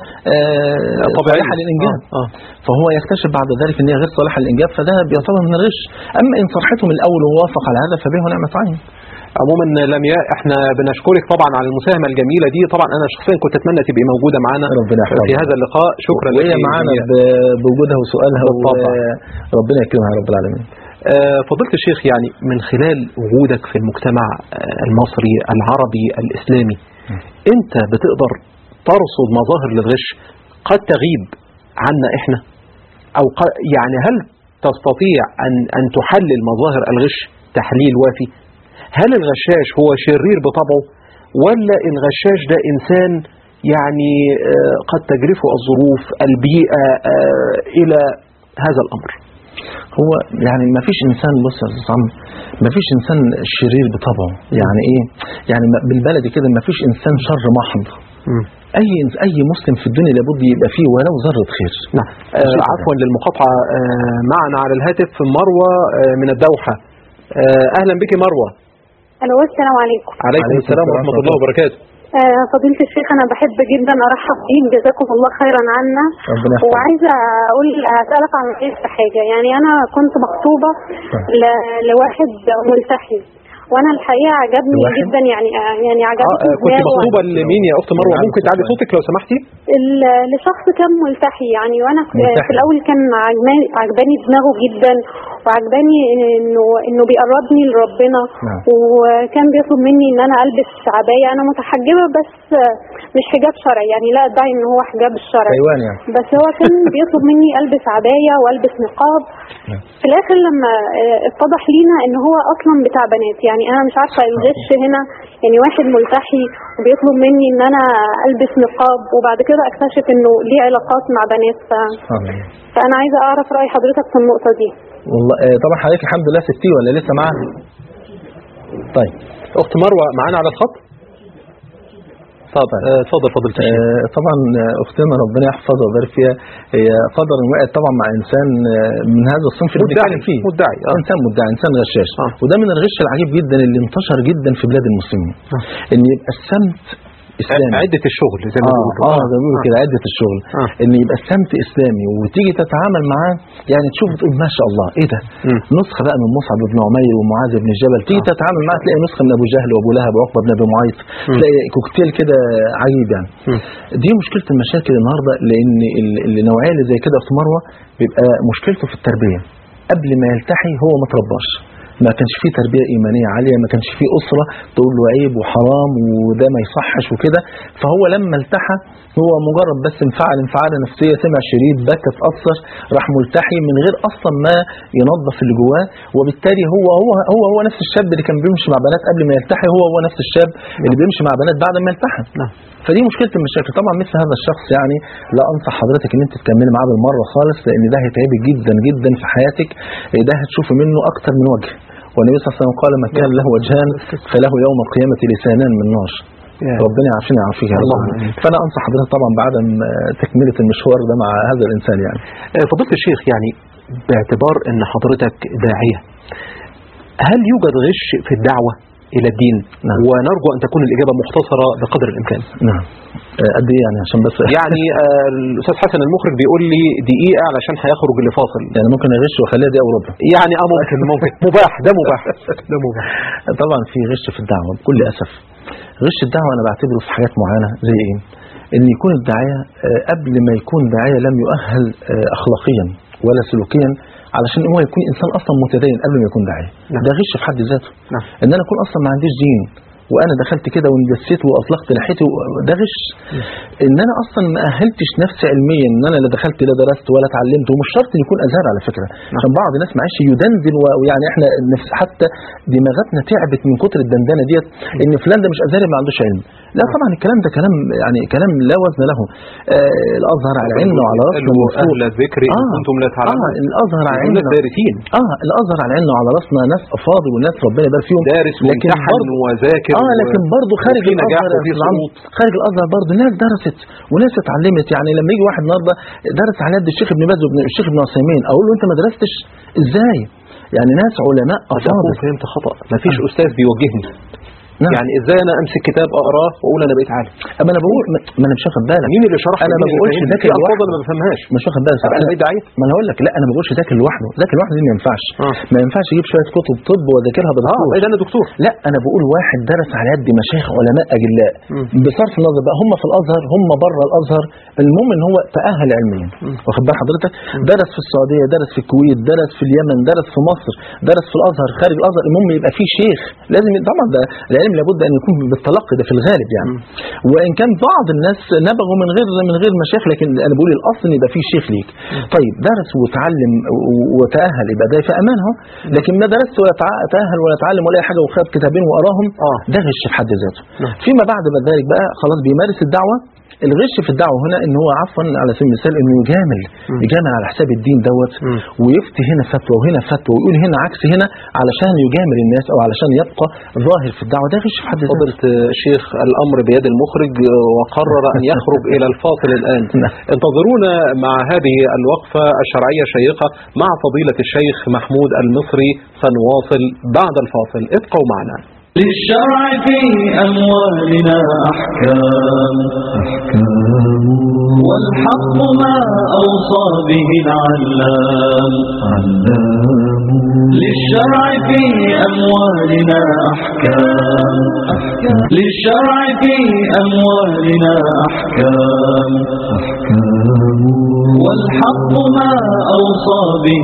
آه، طبيعية. صالحه للانجاب اه, آه. فهو يكتشف بعد ذلك ان هي غير صالحه للانجاب فده بيعتبر من الغش اما ان صرحته من الاول وهو وافق على هذا فبه ونعمه عين عموما لمياء احنا بنشكرك طبعا على المساهمه الجميله دي طبعا انا شخصيا كنت اتمنى تبقي موجوده معانا ربنا يحفظك. في هذا اللقاء شكرا وهي لك معانا لمياء. ب- بوجودها وسؤالها بالطبع. وربنا يكرمها يا رب العالمين آه، فضيلة الشيخ يعني من خلال وجودك في المجتمع آه، المصري العربي الإسلامي أنت بتقدر ترصد مظاهر للغش قد تغيب عنا إحنا أو ق- يعني هل تستطيع أن أن تحلل مظاهر الغش تحليل وافي هل الغشاش هو شرير بطبعه ولا الغشاش ده إنسان يعني آه، قد تجرفه الظروف البيئة آه، إلى هذا الأمر هو يعني ما فيش انسان بص يا استاذ عمرو ما فيش انسان شرير بطبعه يعني ايه يعني ما- بالبلدي كده ما فيش انسان شر محض اي إنس- اي مسلم في الدنيا لابد يبقى فيه ولو ذره خير نعم آه عفوا للمقاطعة آه معنا على الهاتف مروة آه من الدوحة آه أهلا بك مروة الو السلام عليكم عليكم عليكم السلام السلام ورحمة الله وبركاته آه فضيلة الشيخ أنا بحب جدا أرحب بيك جزاكم الله خيرا عنا ربنا يحفظك. وعايزة أقول أسألك عن رأيك في حاجة يعني أنا كنت مخطوبة ل- لواحد ملتحي وأنا الحقيقة عجبني لواحد؟ جدا يعني آه يعني آه عجبني آه كنت دماغه. مخطوبة لمين يا أخت مروة نعم، ممكن تعلي شكراً. صوتك لو سمحتي ال- لشخص كان ملتحي يعني وانا في ملتحي. في الاول كان عجباني عجباني دماغه جدا وعجباني انه انه بيقربني لربنا نعم. وكان بيطلب مني ان انا البس عبايه انا متحجبه بس مش حجاب شرعي يعني لا ادعي ان هو حجاب الشرعي ايوان يعني بس هو كان بيطلب مني البس عبايه والبس نقاب نعم. في الاخر لما آه، اتضح لينا ان هو اصلا بتاع بنات يعني انا مش عارفه الغش هنا يعني واحد ملتحي وبيطلب مني ان انا البس نقاب وبعد كده اكتشف انه ليه علاقات مع بنات ف... سبحان الله. فانا عايزه اعرف راي حضرتك في النقطه دي والله آه، طبعا حضرتك الحمد لله ستي ولا لسه معاها طيب أخت مروة معانا على الخط اتفضل آه، اتفضل فضيلة الشيخ آه، طبعا آه، اختنا ربنا يحفظها ويبارك فيها هي قدر ان وقعت طبعا مع انسان آه، من هذا الصنف اللي مدعي بنتكلم فيه مدعي آه. انسان مدعي انسان غشاش آه. وده من الغش العجيب جدا اللي انتشر جدا في بلاد المسلمين ان يبقى السمت اسلامي عدة الشغل زي ما اه بيقولوا اه زي ما بيقولوا كده عده الشغل آه. ان يبقى السمت اسلامي وتيجي تتعامل معاه يعني تشوف تقول ما شاء الله ايه ده مم. نسخه بقى من مصعب بن عمير ومعاذ بن جبل تيجي تتعامل معاه تلاقي نسخه من ابو جهل وابو لهب وعقبه بن ابي معيط تلاقي كوكتيل كده عجيب يعني مم. دي مشكله المشاكل النهارده لان ال- النوعيه اللي زي كده في مروه بيبقى مشكلته في التربيه قبل ما يلتحي هو ما ترباش ما كانش فيه تربيه ايمانيه عاليه ما كانش فيه اسره تقول له عيب وحرام وده ما يصحش وكده فهو لما التحى هو مجرد بس انفعل انفعاله نفسيه سمع شريط بكى اتاثر راح ملتحي من غير اصلا ما ينظف اللي جواه وبالتالي هو هو هو هو نفس الشاب اللي كان بيمشي مع بنات قبل ما يلتحي هو هو نفس الشاب اللي بيمشي مع بنات بعد ما يلتحي نعم. فدي مشكله المشاكل طبعا مثل هذا الشخص يعني لا انصح حضرتك ان انت تكملي معاه بالمره خالص لان ده هيتعبك جدا جدا في حياتك ده هتشوفي منه اكتر من وجه والنبي صلى الله عليه وسلم قال من كان له وجهان فله يوم القيامه لسانان من نار ربنا يعافينا ويعافيك يا رب اللهم آمين. فانا انصح حضرتك طبعا بعدم آه، تكمله المشوار ده مع هذا الانسان يعني آه، فضيلة الشيخ يعني باعتبار ان حضرتك داعية هل يوجد غش في الدعوة إلى الدين نعم. ونرجو أن تكون الإجابة مختصرة بقدر الإمكان نعم آه، قد ايه يعني عشان بس يعني آه، الأستاذ حسن المخرج بيقول لي دقيقة علشان هيخرج لفاصل يعني ممكن اغش واخليها دي او ربع يعني اه ممكن ممكن مباح ده مباح ده مباح طبعا في غش في الدعوه بكل اسف غش الدعوه انا بعتبره في حاجات معينه زي ايه ان يكون الداعيه آه، قبل ما يكون داعيه لم يؤهل آه، اخلاقيا ولا سلوكيا علشان هو يكون انسان اصلا متدين قبل ما يكون داعيه نعم. ده غش في حد ذاته نعم. ان انا اكون اصلا ما عنديش دين وانا دخلت كده واندسيت واطلقت لحيتي و- ده غش ان انا اصلا ما اهلتش نفسي علميا ان انا لا دخلت لا درست ولا اتعلمت ومش شرط ان يكون ازهر على فكره عشان بعض الناس معلش يدندن و- ويعني احنا نفس حتى دماغاتنا تعبت من كتر الدندنه ديت ان فلان ده مش ازهري ما عندوش علم لا طبعا الكلام ده كلام يعني كلام لا وزن له آه الازهر على عيننا وعلى راسنا من فوق. أهل الذكر إن آه. كنتم لا تعلمون اه الازهر على الناس عيننا دارسين اه الازهر على عيننا وعلى راسنا ناس افاضل وناس ربنا يبارك فيهم دارس لكن وامتحن برضه وذاكر اه لكن برضه خارج وفي نجاح الازهر يا وفي أستاذ عمرو، سقوط. خارج الازهر برضه ناس درست وناس اتعلمت يعني لما يجي واحد النهارده درس على يد الشيخ ابن باز وابن الشيخ ابن عثيمين اقول له انت ما درستش ازاي؟ يعني ناس علماء أقول افاضل فهمت خطأ مفيش أستاذ بيوجهني نعم. يعني ازاي انا امسك كتاب اقراه واقول انا بقيت عالم اما انا بقول ما ما انا مش واخد بالك مين اللي شرح انا لي؟ ما مين اللي بقولش فهمني؟ ذاكر في الفاظ لوحده. انا ما بفهمهاش مش واخد بالك طب انا بقيت داعيه ما انا هقول لك لا انا ما بقولش ذاكر لوحده ذاكر لوحده دي ما ينفعش آه. ما ينفعش اجيب شويه كتب طب واذاكرها اه بدكتور بقيت انا دكتور لا انا بقول واحد درس على يد مشايخ علماء اجلاء بصرف النظر بقى هم في الازهر هم بره الازهر المهم ان هو تاهل علميا واخد بال حضرتك درس في السعوديه درس في الكويت درس في اليمن درس في مصر درس في الازهر خارج الازهر المهم يبقى فيه شيخ لازم طبعا ده العلم لابد ان يكون بالتلقي ده في الغالب يعني وان كان بعض الناس نبغوا من غير من غير مشايخ لكن انا بقول الاصل ان يبقى فيه شيخ ليك طيب درس وتعلم و- وتاهل يبقى ده في امان اهو لكن ما درست ولا تع- تاهل ولا تعلم ولا اي حاجه وخد كتابين وقراهم آه. ده غش في حد ذاته فيما بعد بعد ذلك بقى خلاص بيمارس الدعوه الغش في الدعوه هنا ان هو عفوا على سبيل المثال انه يجامل يجامل على حساب الدين دوت ويفتي هنا فتوى وهنا فتوى ويقول هنا عكس هنا علشان يجامل الناس او علشان يبقى ظاهر في الدعوه ده غش في حد ذاته فضلت الشيخ الأمر بيد المخرج وقرر أن يخرج إلى الفاصل الآن نعم. انتظرونا مع هذه الوقفة الشرعية الشيقة مع فضيلة الشيخ محمود المصري سنواصل بعد الفاصل ابقوا معنا للشرع في أموالنا أحكام أحكام والحق ما أوصى به العلام علام للشرع في أموالنا أحكام أحكام للشرع في أموالنا أحكام أحكام والحق ما أوصى به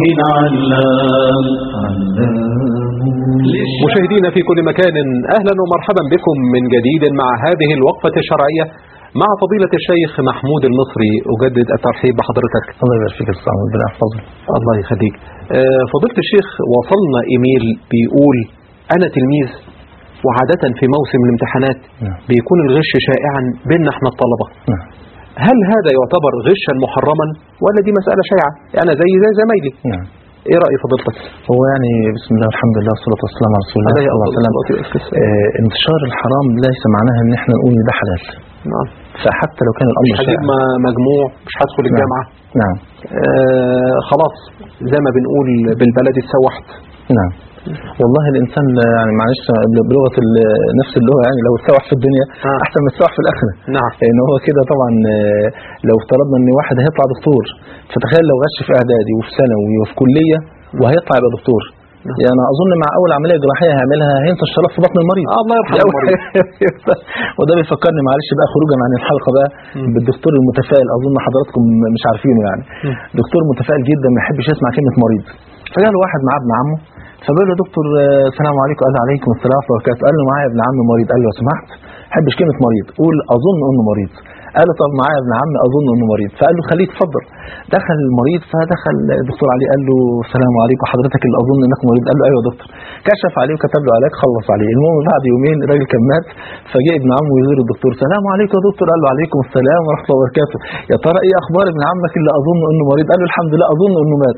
العلام علام للشرع مشاهدينا في كل مكان أهلا ومرحبا بكم من جديد مع هذه الوقفة الشرعية مع فضيلة الشيخ محمود المصري أجدد الترحيب بحضرتك الله يبارك فيك يا استاذ عمرو، ربنا يحفظك الله يخليك آه، فضيلة الشيخ وصلنا إيميل بيقول أنا تلميذ وعادة في موسم الامتحانات نعم. بيكون الغش شائعا بيننا احنا الطلبة نعم. هل هذا يعتبر غشا محرما ولا دي مسألة شائعة أنا زي زي زمايلي نعم إيه رأي فضيلتك هو يعني بسم الله الحمد لله والصلاة والسلام على رسول الله عليه صلى الله عليه وسلم أفضل الصلاة والسلام. آه انتشار الحرام ليس معناها ان احنا نقول ده حلال نعم فحتى لو كان الامر مش هجيب شائع. م- مجموع مش هدخل نعم. الجامعة نعم آه خلاص زي ما بنقول بالبلدي اتسوحت نعم والله الانسان آه، يعني معلش بلغه ال- نفس اللغه يعني لو اتسوح في الدنيا آه. احسن من السوح في الاخره نعم لان هو كده طبعا آه، لو افترضنا ان واحد هيطلع دكتور فتخيل لو غش في اعدادي وفي ثانوي وفي كليه وهيطلع يبقى دكتور يعني اظن مع اول عمليه جراحيه هيعملها هينسى الشرف في بطن المريض آه الله يرحم لا، المريض وده بيفكرني معلش بقى خروجا عن الحلقه بقى بالدكتور المتفائل اظن حضراتكم مش عارفينه يعني دكتور متفائل جدا ما يحبش يسمع كلمه مريض فجاء له واحد معاه ابن عمه فبيقول له يا دكتور آه، السلام عليكم قال له عليكم السلام ورحمه الله وبركاته قال له معايا ابن عمي مريض قال له لو سمحت ما بحبش كلمه مريض قول اظن انه مريض قال له طب معايا ابن عمي اظن انه مريض فقال له خليه يتفضل دخل المريض فدخل الدكتور عليه قال له السلام عليكم حضرتك اللي اظن انك مريض قال له ايوه يا دكتور كشف عليه وكتب له علاج خلص عليه المهم بعد يومين الراجل كان مات فجاء ابن عمه يزور الدكتور سلام عليكم يا دكتور قال له عليكم السلام ورحمه الله وبركاته يا ترى ايه اخبار ابن عمك اللي اظن انه مريض قال له الحمد لله اظن انه مات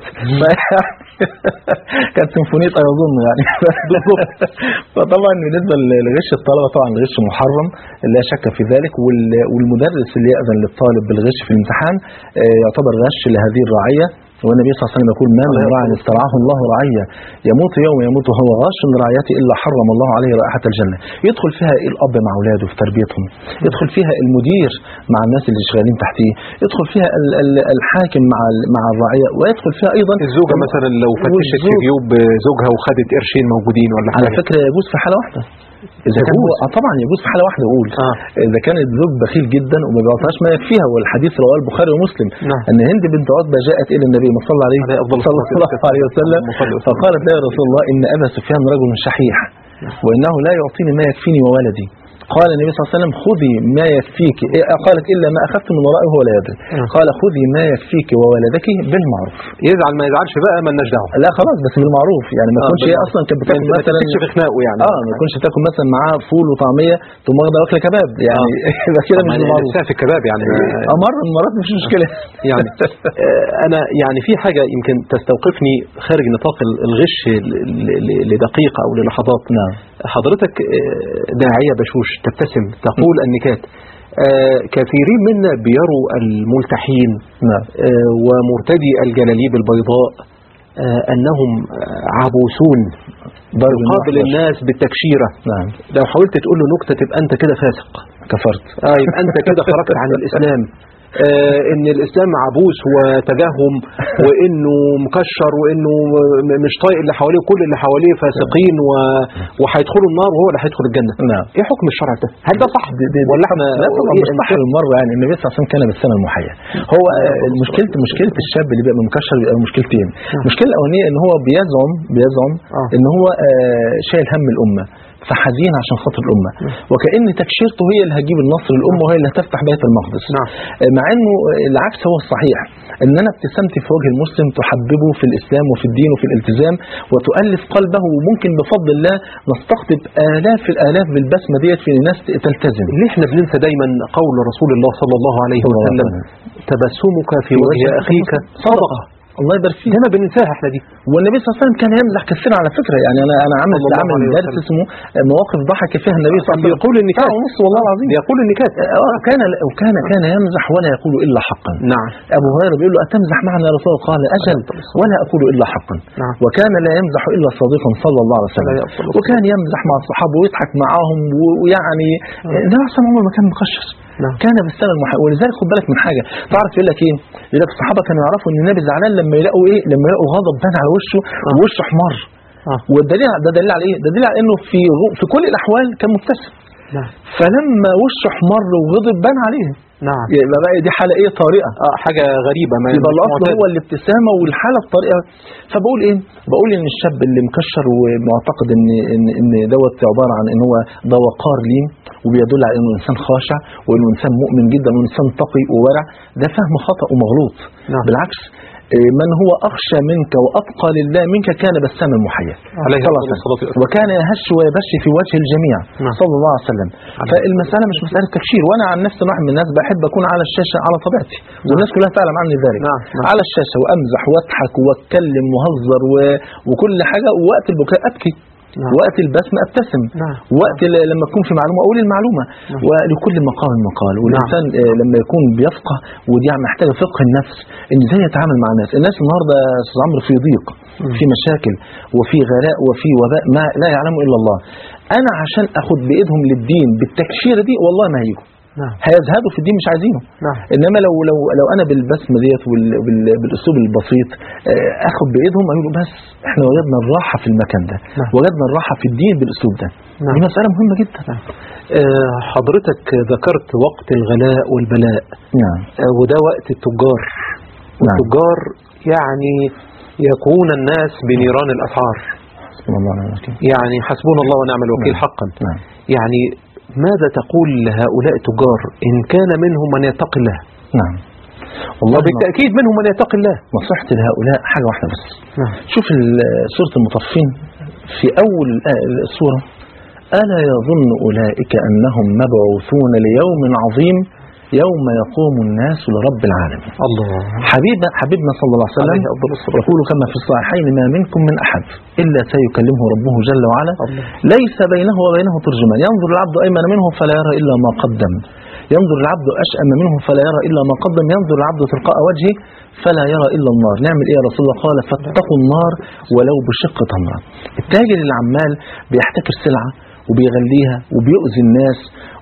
كانت سيمفونيه ايظن يعني فطبعا بالنسبه لغش الطلبه طبعا الغش محرم لا شك في ذلك وال- والمدرس اللي ياذن للطالب بالغش في الامتحان آه، يعتبر غش لهذه الرعيه والنبي صلى الله عليه وسلم يقول ما من راع استرعاه الله رعيه يموت يوم يموت وهو غاش من رعيته الا حرم الله عليه رائحه الجنه يدخل فيها الاب مع اولاده في تربيتهم يدخل فيها المدير مع الناس اللي شغالين تحتيه يدخل فيها ال- ال- الحاكم مع ال- مع الرعيه ويدخل فيها ايضا الزوجة مثلا لو فتشت في والزوج. جيوب زوجها وخدت قرشين موجودين ولا على حاجة فكره يجوز في حاله واحده اذا كان يجوز. هو اه طبعا يجوز في حاله واحده اقول آه. اذا كان الزوج بخيل جدا وما بيعطيهاش ما يكفيها والحديث رواه البخاري ومسلم نعم. ان هند بنت عتبه جاءت الى النبي ما صلى عليه عليه أفضل صلى الصلاة الله والسلام. عليه وسلم اللهم صل وسلم. فقالت له يا رسول الله ان ابا سفيان رجل شحيح وانه لا يعطيني ما يكفيني وولدي قال النبي صلى الله عليه وسلم خذي ما يكفيك إيه، قالت الا ما اخذت من ورائه ولا يدري قال خذي ما يكفيك وولدك بالمعروف يزعل ما يزعلش بقى مالناش دعوة لا خلاص بس بالمعروف يعني ما آه، تكونش هي بالمعروف. اصلا كانت بتاكل ما مثلا تمسكش في خناقه يعني اه ما يكونش تاكل مثلا معاه فول وطعميه تقوم واخده واكله كباب يعني يبقى كده مش بالمعروف نفسها في الكباب يعني اه مره من المرات مش مشكله يعني آه، انا يعني في حاجه يمكن تستوقفني خارج نطاق الغش ل- ل- لدقيقه او للحظات نعم حضرتك آه، داعيه بشوش تبتسم تقول النكات آه، كثيرين منا بيروا الملتحين نعم آه، ومرتدي الجلاليب البيضاء آه، انهم آه، عبوسون ضرب يقابل المحور. الناس بالتكشيرة نعم لو حاولت تقول له نكتة تبقى أنت كده فاسق كفرت اه يبقى انت كده خرجت عن الاسلام آه ان الاسلام عبوس وتجهم وانه مكشر وانه م- مش طايق اللي حواليه كل اللي حواليه فاسقين و... وهيدخلوا النار وهو اللي هيدخل الجنه نعم ايه حكم الشرع ده هل ده صح ولا احنا لا طبعا مش صح بالمره يعني النبي صلى الله عليه وسلم كان بالسنه المحيا هو آه، مشكله مشكله الشاب اللي بيبقى مكشر بيبقى مشكلتين المشكله الاولانيه ان هو بيزعم بيزعم آه. ان هو آه، شايل هم الامه فحزين عشان خاطر الامه وكان تكشيرته هي اللي هتجيب النصر للامه وهي اللي هتفتح بيت المقدس نعم. آه، مع انه آه، العكس هو الصحيح ان انا ابتسامتي في وجه المسلم تحببه في الاسلام وفي الدين وفي الالتزام وتؤلف قلبه وممكن بفضل الله نستقطب الاف الالاف بالبسمه ديت في الناس تلتزم ليه احنا بننسى دايما قول رسول الله صلى الله عليه صلى الله عليه وسلم تبسمك في وجه اخيك صدقه الله يبارك فيك هنا بننساها احنا دي والنبي صلى الله عليه وسلم كان يمزح كثيرا على فكره يعني انا انا عامل صلى الله عامل عليه درس وسلم. اسمه مواقف ضحك فيها النبي صلى الله عليه وسلم يقول النكات ساعة ونص والله العظيم يقول النكات آه، كان وكان كان يمزح ولا يقول الا حقا نعم ابو هريره بيقول له اتمزح معنا يا رسول الله قال اجل ولا اقول الا حقا نعم. وكان لا يمزح الا صادقا صلى الله عليه وسلم لا يقبل وكان يمزح مع الصحابه ويضحك معاهم و- ويعني النبي صلى الله عليه وسلم عمره ما كان مقشر نعم. كان بالسنه المحيا ولذلك خد بالك من حاجه تعرف يقول لك ايه يقول لك الصحابه كانوا يعرفوا ان النبي زعلان لما يلاقوا ايه لما يلاقوا غضب بان على وشه ووشه احمر آه. والدليل ده دليل على ايه ده دليل على انه في غ- في كل الاحوال كان مبتسم نعم فلما وشه احمر وغضب بان عليه نعم يبقى بقى دي حاله ايه طارئه اه حاجه غريبه ما يبقى مش الاصل معتادة. هو الابتسامه والحاله الطريقه فبقول ايه بقول ان الشاب اللي مكشر ومعتقد ان ان ان دوت عباره عن ان هو ده وقار ليه وبيدل على انه انسان خاشع وانه انسان مؤمن جدا وانسان تقي وورع ده فهم خطا ومغلوط نعم. بالعكس إيه، من هو اخشى منك واتقى لله منك كان بساما محيا عليه صلى الله عليه الصلاة وسلم. والسلام. وكان يهش ويبش في وجه الجميع نعم. صلى الله عليه وسلم فالمساله مش مساله تكشير وانا عن نفسي واحد من الناس بحب اكون على الشاشه على طبيعتي والناس كلها تعلم عني ذلك نعم. نعم. على الشاشه وامزح واضحك واتكلم وهزر و... وكل حاجه ووقت البكاء ابكي نعم. وقت البسم ابتسم نعم. وقت ل- لما تكون في معلومه اقول المعلومه ولكل مقام مقال والانسان آه، لما يكون بيفقه ودي محتاجه فقه النفس ان ازاي يتعامل مع الناس الناس النهارده يا استاذ عمرو في ضيق في مشاكل وفي غلاء وفي وباء ما لا يعلمه الا الله انا عشان اخد بايدهم للدين بالتكشيره دي والله ما هيجوا نعم. هيزهدوا في الدين مش عايزينه نعم. انما لو لو لو انا بالبسمه ديت وال- وال- بالاسلوب البسيط آه، اخد بايدهم اقول بس احنا وجدنا الراحه في المكان ده نعم. وجدنا الراحه في الدين بالاسلوب ده نعم. دي مساله مهمه جدا آه حضرتك ذكرت وقت الغلاء والبلاء نعم آه وده وقت التجار نعم. التجار يعني يكون الناس بنيران الاسعار سبحان الله ونعم الوكيل يعني حسبنا الله ونعم الوكيل نعم. حقا نعم. يعني ماذا تقول لهؤلاء التجار إن كان منهم من يتقي الله نعم والله وبالتأكيد منهم من يتقي الله نصيحتي لهؤلاء حاجه واحده بس نعم. شوف ال- سوره المطفين في اول الآية- السوره الا يظن اولئك انهم مبعوثون ليوم عظيم يوم يقوم الناس لرب العالمين الله حبيب حبيبنا صلى الله عليه وسلم عليه أفضل الصلاة يقول كما في الصحيحين ما منكم من أحد إلا سيكلمه ربه جل وعلا الله. ليس بينه وبينه ترجمان ينظر العبد أيمن منه فلا يرى إلا ما قدم ينظر العبد أشأم منه فلا يرى إلا ما قدم ينظر العبد تلقاء وجهه فلا يرى إلا النار نعمل إيه يا رسول الله قال فاتقوا النار ولو بشق تمرة التاجر العمال بيحتكر سلعة وبيغليها وبيؤذي الناس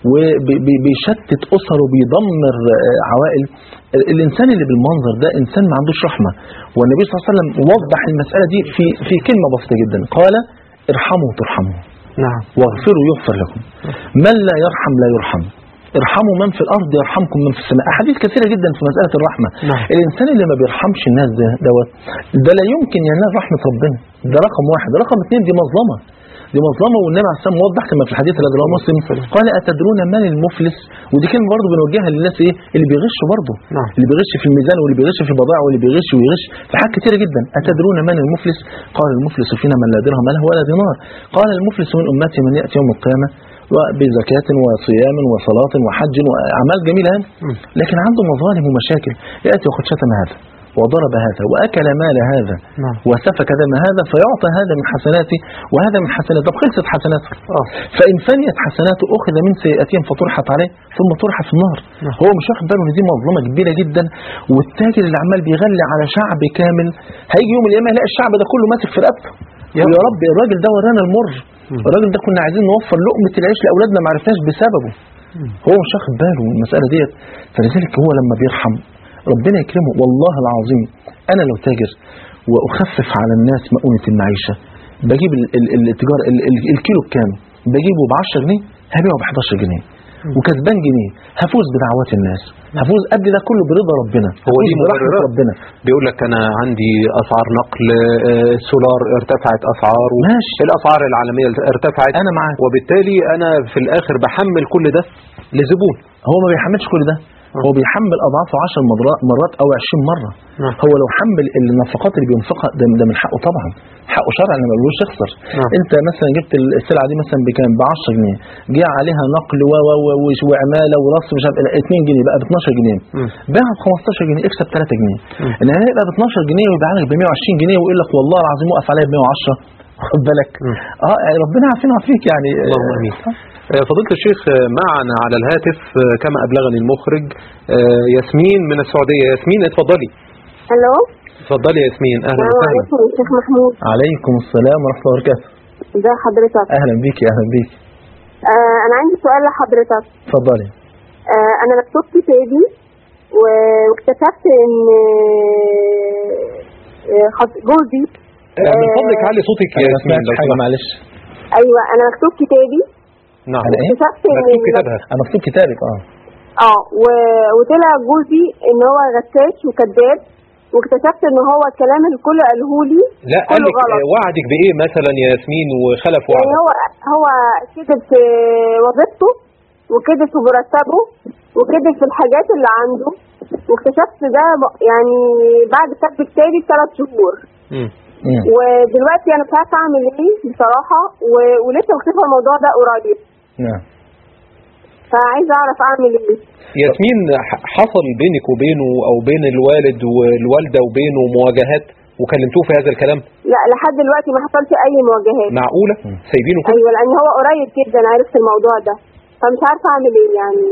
وبيشتت أسر وبيدمر آه، عوائل الإنسان اللي بالمنظر ده إنسان ما عندوش رحمة والنبي صلى الله عليه وسلم وضح المسألة دي في في كلمة بسيطة جدا قال ارحموا ترحموا نعم واغفروا يغفر لكم من لا يرحم لا يرحم ارحموا من في الارض يرحمكم من في السماء احاديث كثيره جدا في مساله الرحمه نعم. الانسان اللي ما بيرحمش الناس ده دوت ده لا يمكن ينال رحمه ربنا ده رقم واحد رقم اثنين دي مظلمه دي مظلمه والنبي عليه الصلاه والسلام وضح كما في الحديث الذي رواه مسلم قال اتدرون من المفلس ودي كلمه برضه بنوجهها للناس ايه اللي بيغش برضه نعم. اللي بيغش في الميزان واللي بيغش في البضائع واللي بيغش ويغش في حاجات كتيره جدا اتدرون من المفلس قال المفلس فينا من لا درهم له ولا دينار قال المفلس من امتي من ياتي يوم القيامه بزكاة وصيام وصلاة وحج وأعمال جميلة هذه لكن عنده مظالم ومشاكل يأتي وقد شتم هذا وضرب هذا وأكل مال هذا نعم. وسفك دم هذا فيعطى هذا من حسناته وهذا من حسناته طب خلصت حسناته آه. فإن فنيت حسناته أخذ من سيئاتهم فطرحت عليه ثم طرح في النار نعم. هو مش واخد باله ان دي مظلمة كبيرة جدا والتاجر اللي عمال بيغلي على شعب كامل هيجي يوم القيامة يلاقي الشعب ده كله ماسك في رقبته يا رب الراجل ده ورانا المر الراجل ده كنا عايزين نوفر لقمه العيش لاولادنا ما عرفناش بسببه هو مش واخد باله من المساله ديت فلذلك هو لما بيرحم ربنا يكرمه والله العظيم انا لو تاجر واخفف على الناس مؤونه المعيشه بجيب ال- ال- ال- التجاره ال- ال- الكيلو بكام بجيبه ب 10 جنيه هبيعه ب 11 جنيه وكسبان جنيه هفوز بدعوات الناس هفوز قبل ده كله برضا ربنا هو دي هفوز برحمة مبررات. ربنا بيقول لك انا عندي اسعار نقل آه، سولار ارتفعت اسعار و- ماشي. الاسعار العالميه ارتفعت انا معاك وبالتالي انا في الاخر بحمل كل ده لزبون هو ما بيحملش كل ده هو بيحمل اضعافه 10 مرات مرات او 20 مره نعم. هو لو حمل النفقات اللي بينفقها ده, ده من حقه طبعا حقه شرعا ما بيقولوش يخسر نعم. انت مثلا جبت السلعه دي مثلا بكام ب 10 جنيه جه عليها نقل و و و و- وعماله ورص مش عارف 2 جنيه بقى ب 12 جنيه مم. باعها ب 15 جنيه اكسب 3 جنيه انما يبقى ب 12 جنيه ويبيع لك ب 120 جنيه ويقول لك والله العظيم وقف عليا ب 110 خد بالك مم. اه يعني ربنا عارفين وعافيك يعني اللهم امين آه، فضيلة الشيخ آه، معنا على الهاتف آه، كما أبلغني المخرج آه، ياسمين من السعودية ياسمين اتفضلي الو اتفضلي يا ياسمين أهلا السلام وسهلا عليكم يا شيخ محمود عليكم السلام ورحمه الله وبركاته ازي حضرتك اهلا بيكي اهلا بيكي آه انا عندي سؤال لحضرتك اتفضلي آه انا مكتوب كتابي و- واكتشفت ان آه، خط- جوزي آه، من فضلك علي صوتك يا انا ما ياسمين سمعتش لو حاجه سمحت. معلش ايوه انا مكتوب كتابي نعم على ايه اكتشفت ان مكتوب كتابها انا مكتوب كتابك اه اه و- وطلع جوزي ان هو غشاش وكذاب واكتشفت ان هو الكلام اللي كله قاله لي لا قال كله لك غلط. آه، وعدك بإيه مثلا يا ياسمين وخلف يعني وعدك هو هو كذب في وظيفته وكذب في مرتبه وكذب في الحاجات اللي عنده واكتشفت ده ب- يعني بعد كتب كتابي بثلاث شهور مم. مم. ودلوقتي انا مش عارفه اعمل ايه بصراحه و... ولسه مكتشفه الموضوع ده قريب نعم فعايزه اعرف اعمل ايه ياسمين ح- حصل بينك وبينه أو بين الوالد والوالدة وبينه مواجهات وكلمتوه في هذا الكلام لا لحد دلوقتي ما حصلش اي مواجهات معقولة سايبينه كده ايوه لان هو قريب جدا عرفت الموضوع ده فمش عارفه اعمل ايه يعني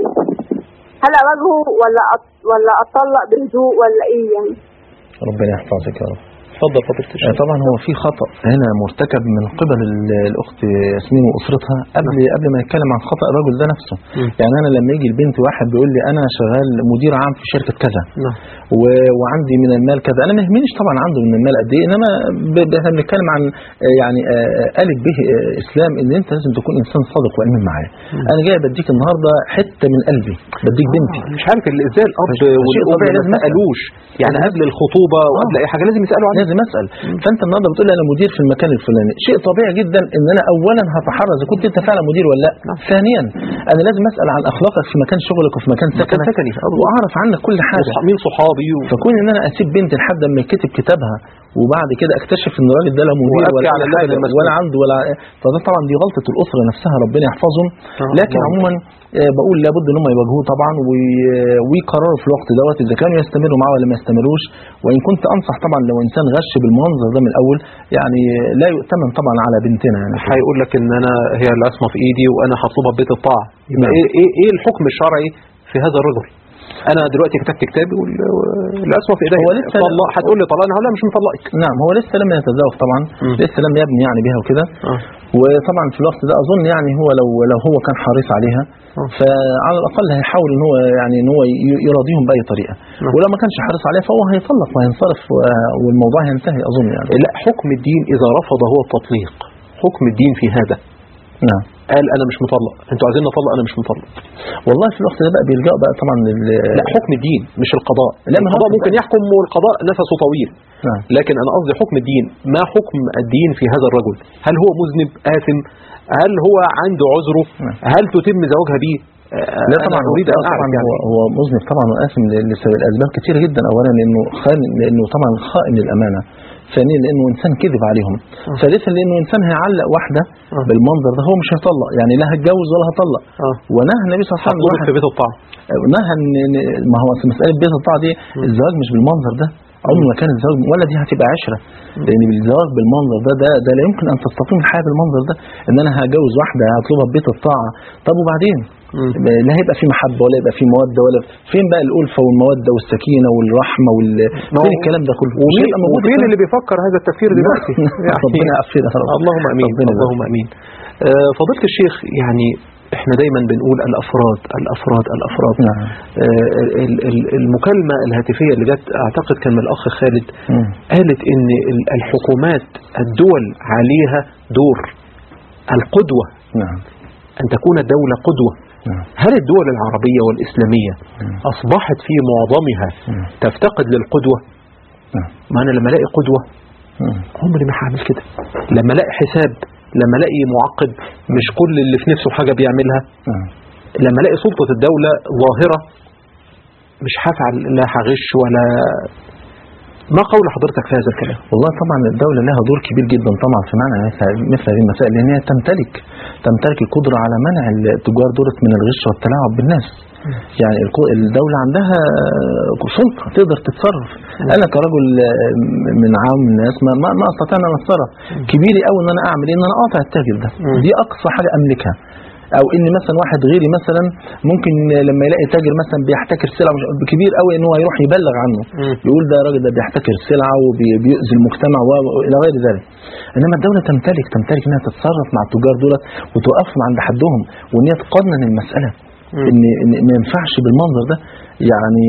هل اواجهه ولا أط... ولا اتطلق بهدوء ولا ايه يعني ربنا يحفظك يا رب اتفضل فضيلة آه، الشيخ طبعا هو في خطأ هنا مرتكب من قبل ال- الأخت ياسمين وأسرتها قبل قبل ما يتكلم عن خطأ الرجل ده نفسه مم. يعني أنا لما يجي البنت واحد بيقول لي أنا شغال مدير عام في شركة كذا نعم و- وعندي من المال كذا انا ما يهمنيش طبعا عنده من المال قد ايه انما ب- ب- احنا بنتكلم عن آه، يعني آه، آه، الف به آه، اسلام ان انت لازم تكون انسان صادق وامين معاه انا جاي بديك النهارده حته من قلبي بديك بنتي مش عارف ال- ازاي الاب شيء والام طبيعي ما لازم أسأل. سالوش يعني قبل الخطوبه وقبل اي حاجه لازم يسالوا عليه لازم اسال فانت النهارده بتقول لي انا مدير في المكان الفلاني شيء طبيعي جدا ان انا اولا هتحرز اذا كنت انت فعلا مدير ولا لا ثانيا انا لازم اسال عن اخلاقك في مكان شغلك وفي مكان مكان سكنك سكني. واعرف عنك كل حاجه وصح- مين صحابي و... فكون ان انا اسيب بنتي لحد ما يتكتب كتابها وبعد كده اكتشف ان الراجل ده لا مدير وأبكي ولا على أي اللبن حاجه المسكوب. ولا عنده ولا فده طبعا دي غلطه الاسره نفسها ربنا يحفظهم آه، لكن الله عموما آه، بقول لابد ان هم يواجهوه طبعا وي- ويقرروا في الوقت دوت اذا كانوا يستمروا معاه ولا ما يستمروش وان كنت انصح طبعا لو انسان غش بالمنظر ده من الاول يعني لا يؤتمن طبعا على بنتنا يعني هيقول لك ان انا هي العصمه في ايدي وانا هطلبها ببيت الطاعه يبقى نعم. ايه ايه ايه الحكم الشرعي في هذا الرجل انا دلوقتي كتبت كتابي وال- والعصمه في ايدي هو لسه- طلق هتقول لي طلقني هقول لها مش مطلقك نعم هو لسه لم يتزوج طبعا مم. لسه لم يبني يعني بها وكده آه. وطبعا في الوقت ده اظن يعني هو لو لو هو كان حريص عليها آه. فعلى الاقل هيحاول ان هو يعني ان هو ي- يراضيهم باي طريقه نعم. ولو ما كانش حريص عليها فهو هيطلق وهينصرف و- والموضوع هينتهي اظن يعني لا حكم الدين اذا رفض هو التطليق حكم الدين في هذا نعم قال انا مش مطلق انتوا عايزين نطلق انا مش مطلق والله في الوقت ده بقى بيلجأوا بقى طبعا لل لا حكم الدين مش القضاء لا، ما هو القضاء في- ممكن يحكم والقضاء نفسه طويل نعم لكن انا قصدي حكم الدين ما حكم الدين في هذا الرجل هل هو مذنب آثم هل هو عنده عذره نعم. هل تتم زواجها به آه، لا أنا طبعا اريد لا ان اعرف طبعا يعني هو هو مذنب طبعا وآثم ل- لس- لاسباب كثيره جدا اولا لانه خان لانه طبعا خائن للامانه ثانيا لانه انسان كذب عليهم ثالثا لانه انسان هيعلق واحده آه. بالمنظر ده هو مش هيطلق يعني لا هتجوز ولا هطلق اه ونهى النبي صلى الله عليه وسلم هتطلق الواحد- في بيت الطاعه نهى ان إن- ما هو أصل مساله بيت الطاعه دي الزواج مش بالمنظر ده عمر ما كان الزواج ولا دي هتبقى عشره لان بالزواج بالمنظر ده ده ده لا يمكن ان تستقيم الحياه بالمنظر ده ان انا هجوز واحده هطلبها ببيت الطاعه طب وبعدين لا هيبقى في محبه ولا يبقى في موده ولا فين بقى الالفه والموده والسكينه والرحمه وال فين الكلام ده كله مش ومين, هيبقى موجود ومين الكلام اللي بيفكر هذا التفكير دلوقتي ربنا يعافينا يا رب. اللهم امين ربنا يبارك. اللهم امين آه، فضيله الشيخ يعني احنا دايما بنقول الافراد الافراد الافراد نعم. آه، ال- ال- المكالمه الهاتفيه اللي جت اعتقد كان من الاخ خالد مم. قالت ان ال- الحكومات الدول عليها دور القدوه نعم ان تكون الدوله قدوه نعم. هل الدول العربيه والاسلاميه اصبحت في معظمها مم. تفتقد للقدوه نعم. ما انا لما الاقي قدوه مم. عمري ما هعمل كده لما الاقي حساب لما الاقي معقب مش كل اللي في نفسه حاجه بيعملها نعم. لما الاقي سلطه الدوله ظاهره مش هفعل لا هغش ولا ما قول حضرتك في هذا الكلام والله طبعا الدولة لها دور كبير جدا طبعا في منع مثل- مثل هذه المسائل لأن هي تمتلك تمتلك القدرة على منع التجار دولت من الغش والتلاعب بالناس يعني القو- الدولة عندها سلطة تقدر تتصرف أنا كرجل من عام الناس ما, ما, ما أستطيع أن أتصرف كبيري قوي إن أنا أعمل إيه؟ إن أنا أقاطع التاجر ده دي أقصى حاجة أملكها او ان مثلا واحد غيري مثلا ممكن لما يلاقي تاجر مثلا بيحتكر سلعه مش كبير قوي ان هو يروح يبلغ عنه يقول ده الراجل ده بيحتكر سلعه وبيؤذي المجتمع و- والى غير ذلك انما الدوله تمتلك تمتلك انها تتصرف مع التجار دولت وتوقفهم عند حدهم وان هي تقنن المساله ان إن ما ينفعش بالمنظر ده يعني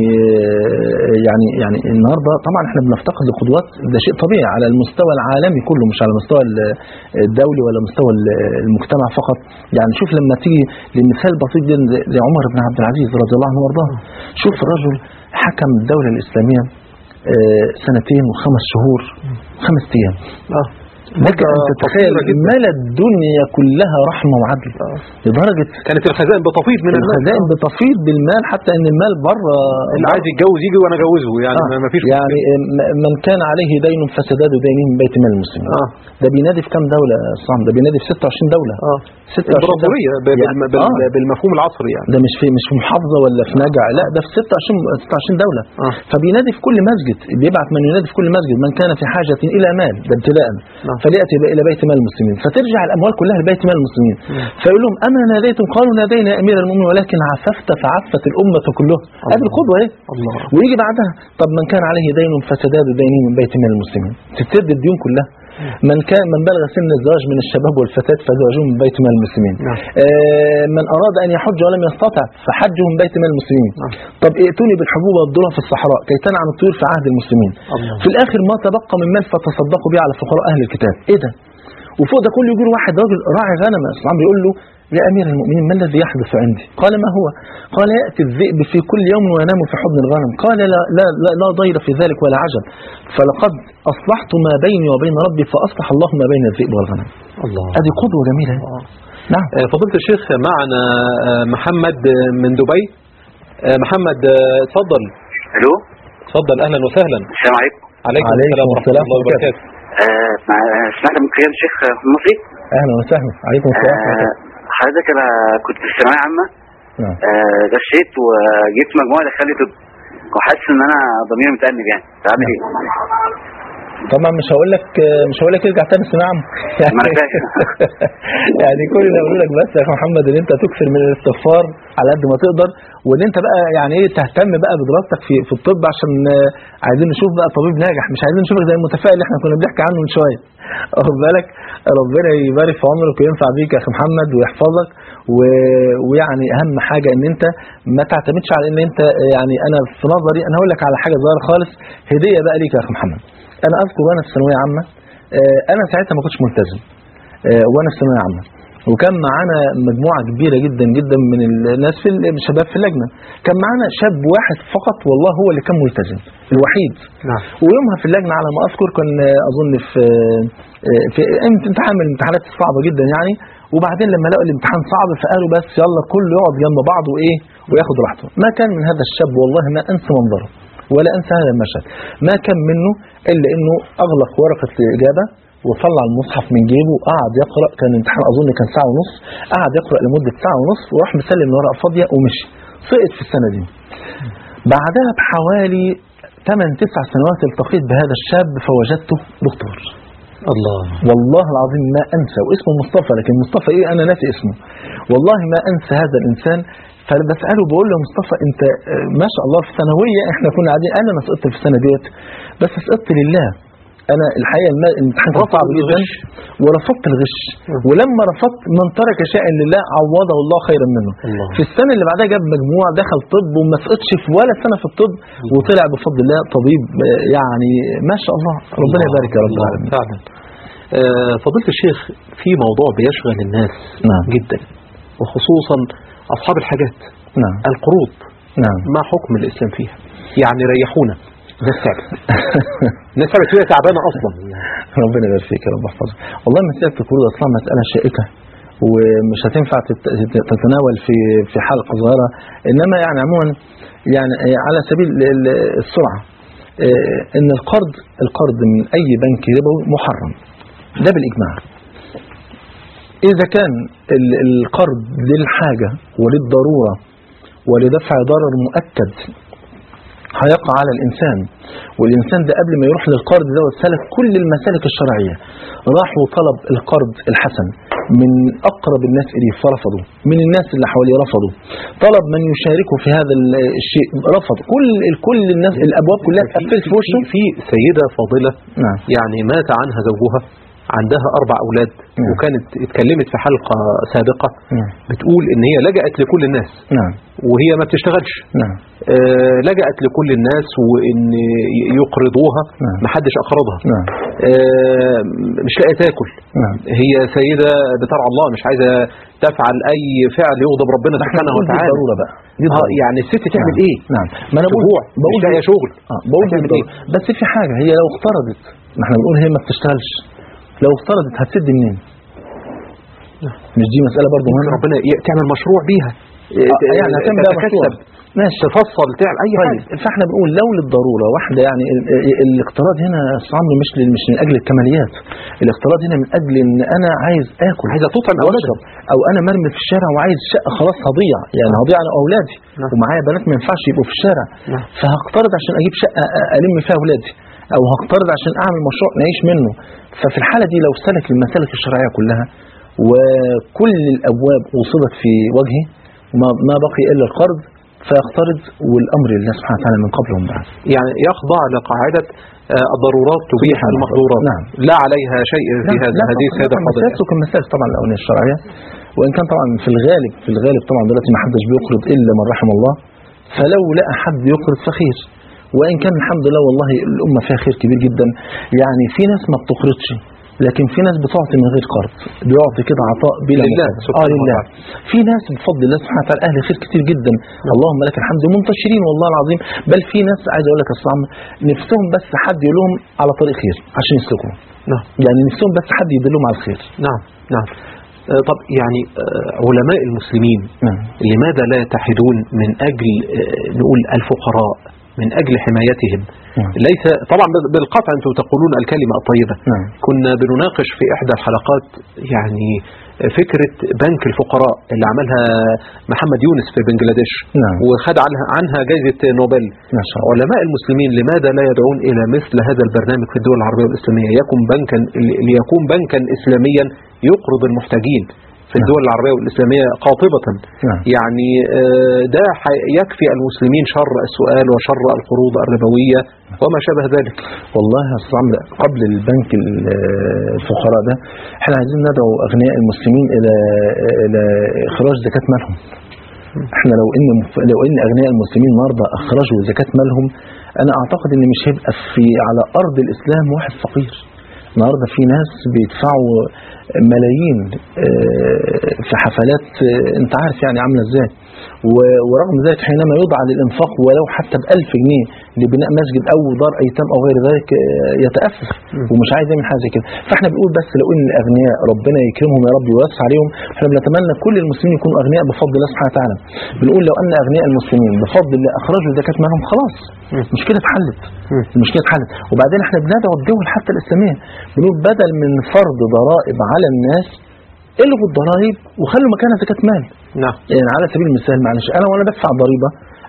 يعني يعني النهارده طبعا احنا بنفتقد لقدوات ده شيء طبيعي على المستوى العالمي كله مش على المستوى ال- الدولي ولا مستوى ال- المجتمع فقط يعني شوف لما تيجي لمثال بسيط جدا زي- زي عمر بن عبد العزيز رضي الله عنه وارضاه شوف الرجل حكم الدوله الاسلاميه آه، سنتين وخمس شهور خمس ايام اه لك ان تتخيل خطيرة جدا. ملا الدنيا كلها رحمه وعدل لدرجه كانت الخزائن بتفيض من المال الخزائن بتفيض بالمال حتى ان المال بره اللي عايز يتجوز يجي وانا اجوزه يعني آه. ما فيش يعني م- من كان عليه دين فسداد دينه من بيت مال المسلمين اه ده بينادي في كام دوله يا صام ده بينادي في 26 دوله اه 26 الامبراطوريه ب- يعني بال- بال- آه. بالمفهوم العصري يعني ده مش في مش في محافظه ولا في نجع لا ده في 26 26 دوله آه. فبينادي في كل مسجد بيبعت من ينادي في كل مسجد من كان في حاجه الى مال ده ابتداء نعم. فلياتي الى بيت مال المسلمين فترجع الاموال كلها لبيت مال المسلمين فيقول لهم اما ناديتم قالوا نادينا يا امير المؤمنين ولكن عففت فعفت الامه كلها هذه القدوه ايه الله ويجي بعدها طب من كان عليه دين فسداد دينه من بيت مال المسلمين تسد الديون كلها من كان من بلغ سن الزواج من الشباب والفتاة فزواجهم من بيت مال المسلمين نعم. آه من أراد أن يحج ولم يستطع فحجه من بيت مال المسلمين نعم. طب ائتوني بالحبوب والذرة في الصحراء كي تنعم الطيور في عهد المسلمين الله. في الآخر ما تبقى من مال فتصدقوا به على فقراء أهل الكتاب إيه ده وفوق ده كله يجي له واحد راجل راعي غنم اسلام بيقول له يا امير المؤمنين ما الذي يحدث عندي؟ قال ما هو؟ قال ياتي الذئب في كل يوم وينام في حضن الغنم، قال لا لا لا, لا ضير في ذلك ولا عجب، فلقد اصلحت ما بيني وبين ربي فاصلح الله ما بين الذئب والغنم. الله هذه قدوه جميله نعم آه، فضيلة الشيخ معنا آه، محمد آه، من دبي آه، محمد آه، اتفضل الو اتفضل اهلا وسهلا السلام عليكم عليكم, عليكم السلام ورحمة السلام الله وبركاته آه مع- سمعت من كلام الشيخ المصري اهلا وسهلا عليكم السلام ورحمة الله. آه حضرتك انا كنت في الثانويه عامه نعم. آه غشيت وجبت مجموعه دخلت طب وحاسس ان انا ضميري متأنب يعني بعمل ايه؟ طبعا مش هقول لك مش هقول لك ارجع تاني ثانويه عامه ما أنا فاهم. يعني كل اللي اقول لك بس يا اخي محمد ان انت تكثر من الاستغفار على قد ما تقدر وان انت بقى يعني ايه تهتم بقى بدراستك في في الطب عشان آه، عايزين نشوف بقى طبيب ناجح مش عايزين نشوفك زي المتفائل اللي احنا كنا بنحكي عنه من شويه واخد بالك ربنا يبارك في عمرك وينفع بيك يا اخي محمد ويحفظك و... ويعني اهم حاجه ان انت ما تعتمدش على ان انت آه، يعني انا في نظري انا هقول لك على حاجه صغيره خالص هديه بقى ليك يا اخي محمد انا اذكر وانا في ثانويه عامه آه، انا ساعتها ما كنتش ملتزم آه، وانا في ثانويه عامه وكان معانا مجموعه كبيره جدا جدا من الناس في الشباب في اللجنه كان معانا شاب واحد فقط والله هو اللي كان ملتزم الوحيد نعم ويومها في اللجنه على ما اذكر كان آه، اظن في آه، في امتحان من الامتحانات الصعبه جدا يعني وبعدين لما لقوا الامتحان صعب فقالوا بس يلا كله يقعد جنب بعض وايه وياخد راحته ما كان من هذا الشاب والله ما انسى منظره ولا انسى هذا المشهد ما كان منه الا انه اغلق ورقه الاجابه وطلع المصحف من جيبه وقعد يقرا كان الامتحان اظن كان ساعه ونص قعد يقرا لمده ساعه ونص وراح مسلم الورقه فاضيه ومشي سقط في السنه دي بعدها بحوالي 8 9 سنوات التقيت بهذا الشاب فوجدته دكتور الله والله العظيم ما انسى واسمه مصطفى لكن مصطفى ايه انا ناسي اسمه والله ما انسى هذا الانسان فبساله بقول له مصطفى انت آه، ما شاء الله في ثانويه احنا كنا قاعدين انا ما سقطت في السنه ديت بس سقطت لله انا الحقيقه الم- الامتحان كان صعب جدا ورفضت الغش ولما رفضت من ترك شيئا لله عوضه الله خيرا منه الله. في السنه اللي بعدها جاب مجموع دخل طب وما سقطش في ولا سنه في الطب وطلع بفضل الله طبيب آه، يعني ما شاء الله ربنا الله. يبارك يا رب الله. العالمين فعلا آه، فضيلة الشيخ في موضوع بيشغل الناس نعم. جدا وخصوصا أصحاب الحاجات نعم القروض نعم ما حكم الإسلام فيها يعني ريحونا الناس تعبت الناس تعبت وهي تعبانة أصلا ربنا يبارك فيك يا رب يحفظك والله مسألة القروض أصلا مسألة شائكة ومش هتنفع تت- تت- تتناول في في حلقة صغيرة إنما يعني عموما يعني على سبيل ال- ال- السرعة آه، إن القرض القرض من أي بنك ربوي محرم ده بالإجماع إذا كان ال- القرض للحاجة وللضرورة ولدفع ضرر مؤكد هيقع على الإنسان والإنسان ده قبل ما يروح للقرض ده سلك كل المسالك الشرعية راح وطلب القرض الحسن من أقرب الناس إليه فرفضوا من الناس اللي حواليه رفضوا طلب من يشاركه في هذا ال- الشيء رفض كل كل الناس الأبواب كلها اتقفلت في وشه في سيدة فاضلة نعم يعني مات عنها زوجها عندها أربع أولاد نعم. وكانت اتكلمت في حلقة سابقة نعم بتقول إن هي لجأت لكل الناس نعم وهي ما بتشتغلش نعم آه، لجأت لكل الناس وإن يقرضوها نعم. محدش أقرضها نعم آه، مش لاقية تاكل نعم هي سيدة بترعى الله مش عايزة تفعل أي فعل يغضب ربنا ده احنا سبحانه بنقول دي وتعالى الضرورة بقى دي آه، الضرورة. يعني الست تعمل نعم. ايه نعم ما انا بقول اسبوع بقول مش لاقية شغل اه بقول هتعمل بالضبط. بس في حاجة هي لو افترضت ما احنا بنقول هي ما بتشتغلش لو افترضت هتسد منين مش دي مسألة برضه ممكن مهمة ربنا ي- تعمل مشروع بيها آه، يعني هتعمل بيها مشروع. تتكسب ماشي تفصل تعمل اي طيب حاجه فاحنا بنقول لو للضرورة واحدة يعني ال- ال- الاقتراض هنا يا أستاذ عمرو مش لل- مش من أجل الكماليات الاقتراض هنا من أجل إن أنا عايز آكل عايزه تطعم أو اولادها أشرب أو أنا مرمي في الشارع وعايز شقة خلاص هضيع يعني هضيع أنا وأولادي نعم. ومعايا بنات ما ينفعش يبقوا في الشارع نعم. فهقترض عشان أجيب شقة أ- ألم فيها أولادي أو هقترض عشان أعمل مشروع نعيش منه ففي الحالة دي لو سلك المسالك الشرعية كلها وكل الأبواب وصلت في وجهه ما ما بقي إلا القرض فيقترض والأمر لله سبحانه وتعالى من قبل ومن بعد يعني يخضع لقاعده آه، الضرورات تبيح تبيح المحظورات نعم. لا عليها شيء في هذا هذه السيده الفاضله مساسه كمساس طبعا الأولية الشرعية وإن كان طبعا في الغالب في الغالب طبعا دلوقتي ما حدش بيقرض إلا من رحم الله فلو لقى حد يقرض فخير وإن كان الحمد لله والله الأمة فيها خير كبير جدا يعني في ناس ما بتقرضش لكن في ناس بتعطي من غير قرض بيعطي كده عطاء بلا لله مقابل. سبحانه اه لله وتعالى. في ناس بفضل الله سبحانه وتعالى اهل خير كتير جدا اللهم لك الحمد منتشرين والله العظيم بل في ناس عايز اقول لك يا أستاذ عمرو نفسهم بس حد يقول لهم على طريق خير عشان يسلكوا نعم يعني نفسهم بس حد يدلهم على الخير نعم نعم آه، طب يعني آه، علماء المسلمين نعم لماذا لا يتحدون من أجل آه، نقول الفقراء من أجل حمايتهم نعم. ليس طبعا بال- بالقطع أنتم تقولون الكلمة الطيبة نعم. كنا بنناقش في إحدى الحلقات يعني فكرة بنك الفقراء اللي عملها محمد يونس في بنجلاديش نعم. وخد عنها عنها جائزة نوبل ما شاء الله علماء المسلمين لماذا لا يدعون إلى مثل هذا البرنامج في الدول العربية والإسلامية يكون بنكا ليكون بنكا إسلاميا يقرض المحتاجين في الدول العربية والإسلامية قاطبة نعم. يعني آه، ده ح- يكفي المسلمين شر السؤال وشر القروض الربوية وما شابه ذلك والله يا استاذ عمرو قبل البنك ال- الفقراء ده احنا عايزين ندعو اغنياء المسلمين الى الى اخراج زكاه مالهم احنا لو ان لو ان اغنياء المسلمين النهارده اخرجوا زكاه مالهم انا اعتقد ان مش هيبقى في على ارض الاسلام واحد فقير النهارده في ناس بيدفعوا ملايين آه، في حفلات آه، انت عارف يعني عامله ازاي و- ورغم ذلك حينما يوضع للانفاق ولو حتى ب 1000 جنيه لبناء مسجد او دار ايتام او غير ذلك آه، يتأسف ومش عايز يعمل حاجه زي كده فاحنا بنقول بس لو ان الاغنياء ربنا يكرمهم يا رب ويوسع عليهم احنا بنتمنى كل المسلمين يكونوا اغنياء بفضل الله سبحانه وتعالى بنقول لو ان اغنياء المسلمين بفضل الله اخرجوا زكاه مالهم خلاص المشكله اتحلت المشكله اتحلت وبعدين احنا بندعو الدول حتى الاسلاميه بنقول بدل من فرض ضرائب على الناس الغوا الضرائب وخلوا مكانها زكاه مال نعم يعني على سبيل المثال معلش انا وانا بدفع ضريبه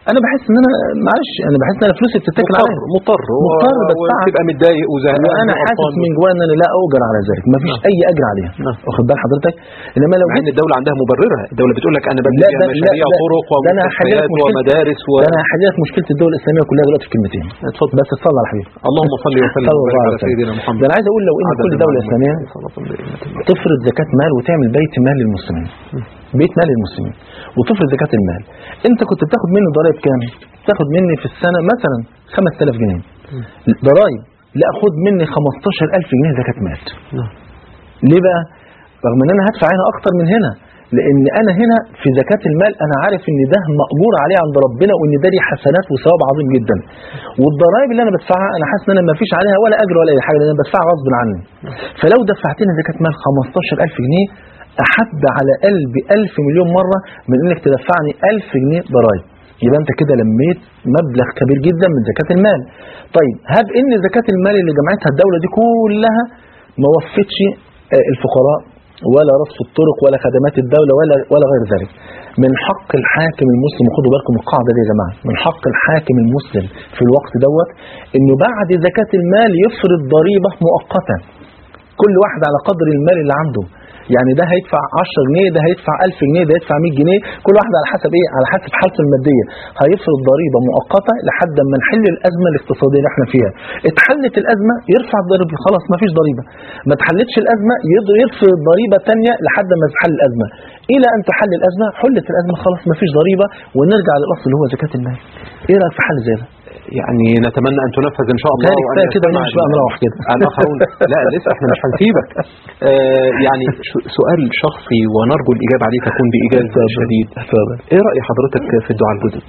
انا بحس ان انا معلش انا بحس ان انا فلوسي بتتاكل مضطر عليا مضطر مضطر بدفعها. وتبقى متضايق وزهقان وانا حاسس وقرفان. من جوايا ان انا لا اؤجر على ذلك ما فيش اي اجر عليها نعم. واخد بال حضرتك انما لو مع ان الدوله عندها مبررها الدوله بتقول لك انا ببني لا، فيها ده- لا، مشاريع ده- طرق ده أنا هحل لك ومستشفيات مشكلة- ومدارس و... ده انا هحل لك مشكله الدول الاسلاميه كلها دلوقتي في كلمتين اتفضل بس اتصل على حبيبي اللهم صل وسلم صلى الله وبارك عليه على وسلم. سيدنا محمد ده انا عايز اقول لو ان عدد كل دوله المعلومات. اسلاميه صلاة بإذنة الله. تفرض زكاه مال وتعمل بيت مال للمسلمين بيت مال للمسلمين وتفرض زكاه المال انت كنت بتاخد مني ضرائب كام تاخد مني في السنه مثلا 5000 جنيه ضرائب لا خد مني 15000 جنيه زكاه مال نعم. ليه بقى رغم ان انا هدفع هنا اكتر من هنا لان انا هنا في زكاه المال انا عارف ان ده مأجور عليه عند ربنا وان ده ليه حسنات وثواب عظيم جدا والضرائب اللي انا بدفعها انا حاسس ان انا ما فيش عليها ولا اجر ولا اي حاجه لان انا بدفعها غصب عني فلو دفعتني زكاه مال 15000 جنيه احب على قلبي 1000 مليون مره من انك تدفعني 1000 جنيه ضرائب يبقى انت كده لميت مبلغ كبير جدا من زكاه المال طيب هب ان زكاه المال اللي جمعتها الدوله دي كلها ما وفتش آه، الفقراء ولا رصف الطرق ولا خدمات الدولة ولا ولا غير ذلك من حق الحاكم المسلم خدوا بالكم من القاعدة دي يا جماعة من حق الحاكم المسلم في الوقت دوت انه بعد زكاة المال يفرض ضريبة مؤقتة كل واحد على قدر المال اللي عنده يعني ده هيدفع 10 جنيه ده هيدفع 1000 جنيه ده هيدفع 100 جنيه كل واحد على حسب ايه على حسب حالته الماديه هيفرض ضريبه مؤقته لحد ما نحل الازمه الاقتصاديه اللي احنا فيها اتحلت الازمه يرفع الضريبه خلاص ما فيش ضريبه ما اتحلتش الازمه يقدر يرفض ضريبه ثانيه لحد ما تحل الازمه الى ان تحل الازمه حلت الازمه خلاص ما فيش ضريبه ونرجع للاصل اللي هو زكاه المال ايه رايك في حل زي ده يعني نتمنى ان تنفذ ان شاء الله كفاية- وأن كفاية كده يستمع ونمشي بقى نروح كده. الاخرون لا لسه احنا مش هنسيبك آه يعني ش- سؤال شخصي ونرجو الاجابه عليه تكون بايجاز شديد اتفضل. ايه راي حضرتك في الدعاء الجدد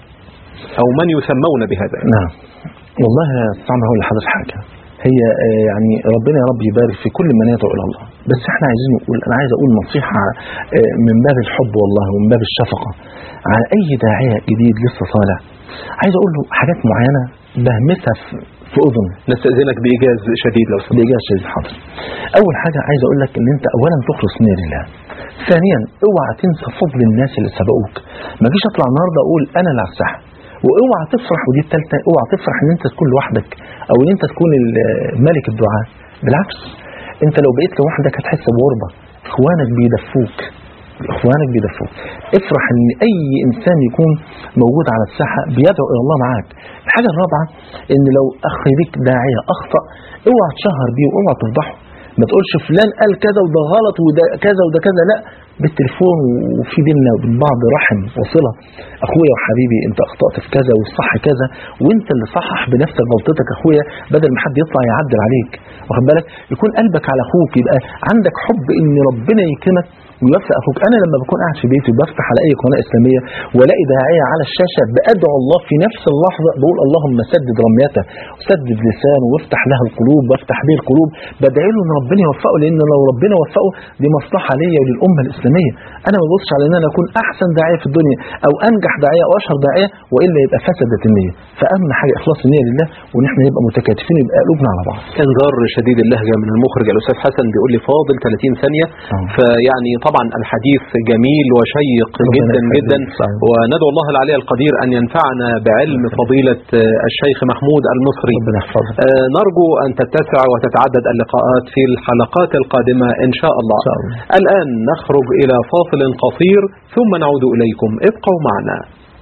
او من يسمون بهذا نعم والله يا استعمل هقول لحضرتك حاجه هي آه، يعني ربنا يا رب يبارك في كل من يدعو الى الله بس احنا عايزين نقول انا عايز اقول نصيحه آه، من باب الحب والله ومن باب الشفقه على اي داعيه جديد لسه طالع عايز اقول له حاجات معينه بهمسها في في اذنه نستاذنك بايجاز شديد لو سمحت بإجازة شديد حاضر أول حاجة عايز أقول لك إن أنت أولا تخلص نية لله ثانيا اوعى تنسى فضل الناس اللي سبقوك ما جيش أطلع النهاردة أقول أنا اللي هفسح واوعى تفرح ودي الثالثة اوعى تفرح إن أنت تكون لوحدك أو إن أنت تكون ال- ملك الدعاء بالعكس أنت لو بقيت لوحدك هتحس بغربة إخوانك بيدفوك اخوانك بيدفوك افرح ان اي انسان يكون موجود على الساحه بيدعو الى الله معاك الحاجه الرابعه ان لو اخ ليك داعيه اخطا اوعى تشهر بيه واوعى تفضحه ما تقولش فلان قال كذا وده غلط وده كذا وده كذا لا بالتليفون وفي بيننا وبين بعض رحم وصله اخويا وحبيبي انت اخطات في كذا والصح كذا وانت اللي صحح بنفسك غلطتك اخويا بدل ما حد يطلع يعدل عليك واخد بالك يكون قلبك على اخوك يبقى عندك حب ان ربنا يكرمك ويوفق اخوك انا لما بكون قاعد في بيتي وبفتح على اي قناه اسلاميه والاقي داعيه على الشاشه بادعو الله في نفس اللحظه بقول اللهم سدد رميته وسدد لسانه وافتح له القلوب وافتح به القلوب بدعي له ان ربنا يوفقه لان لو ربنا وفقه دي مصلحه ليا وللامه الاسلاميه انا ما ببصش على ان انا اكون احسن داعيه في الدنيا او انجح داعيه او اشهر داعيه والا يبقى فسدت النيه فاهم حاجه اخلاص النيه لله وان احنا نبقى متكاتفين يبقى قلوبنا على بعض انذار شديد اللهجه من المخرج الاستاذ حسن بيقول لي فاضل 30 ثانيه آه. فيعني طبعا الحديث جميل وشيق ربنا جدا يخليك. جدا صحيح. وندعو الله العلي القدير ان ينفعنا بعلم فضيله آه، الشيخ محمود المصري ربنا يحفظك آه، نرجو أن تتسع وتتعدد اللقاءات في الحلقات القادمة إن شاء الله إن شاء الله. الآن نخرج إلى فاصل قصير ثم نعود إليكم ابقوا معنا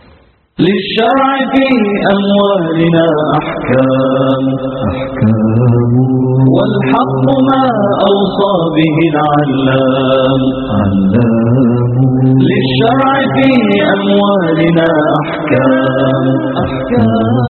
للشرع في أموالنا أحكام أحكام والحق ما أوصى به العلام علام للشرع في أموالنا أحكام أحكام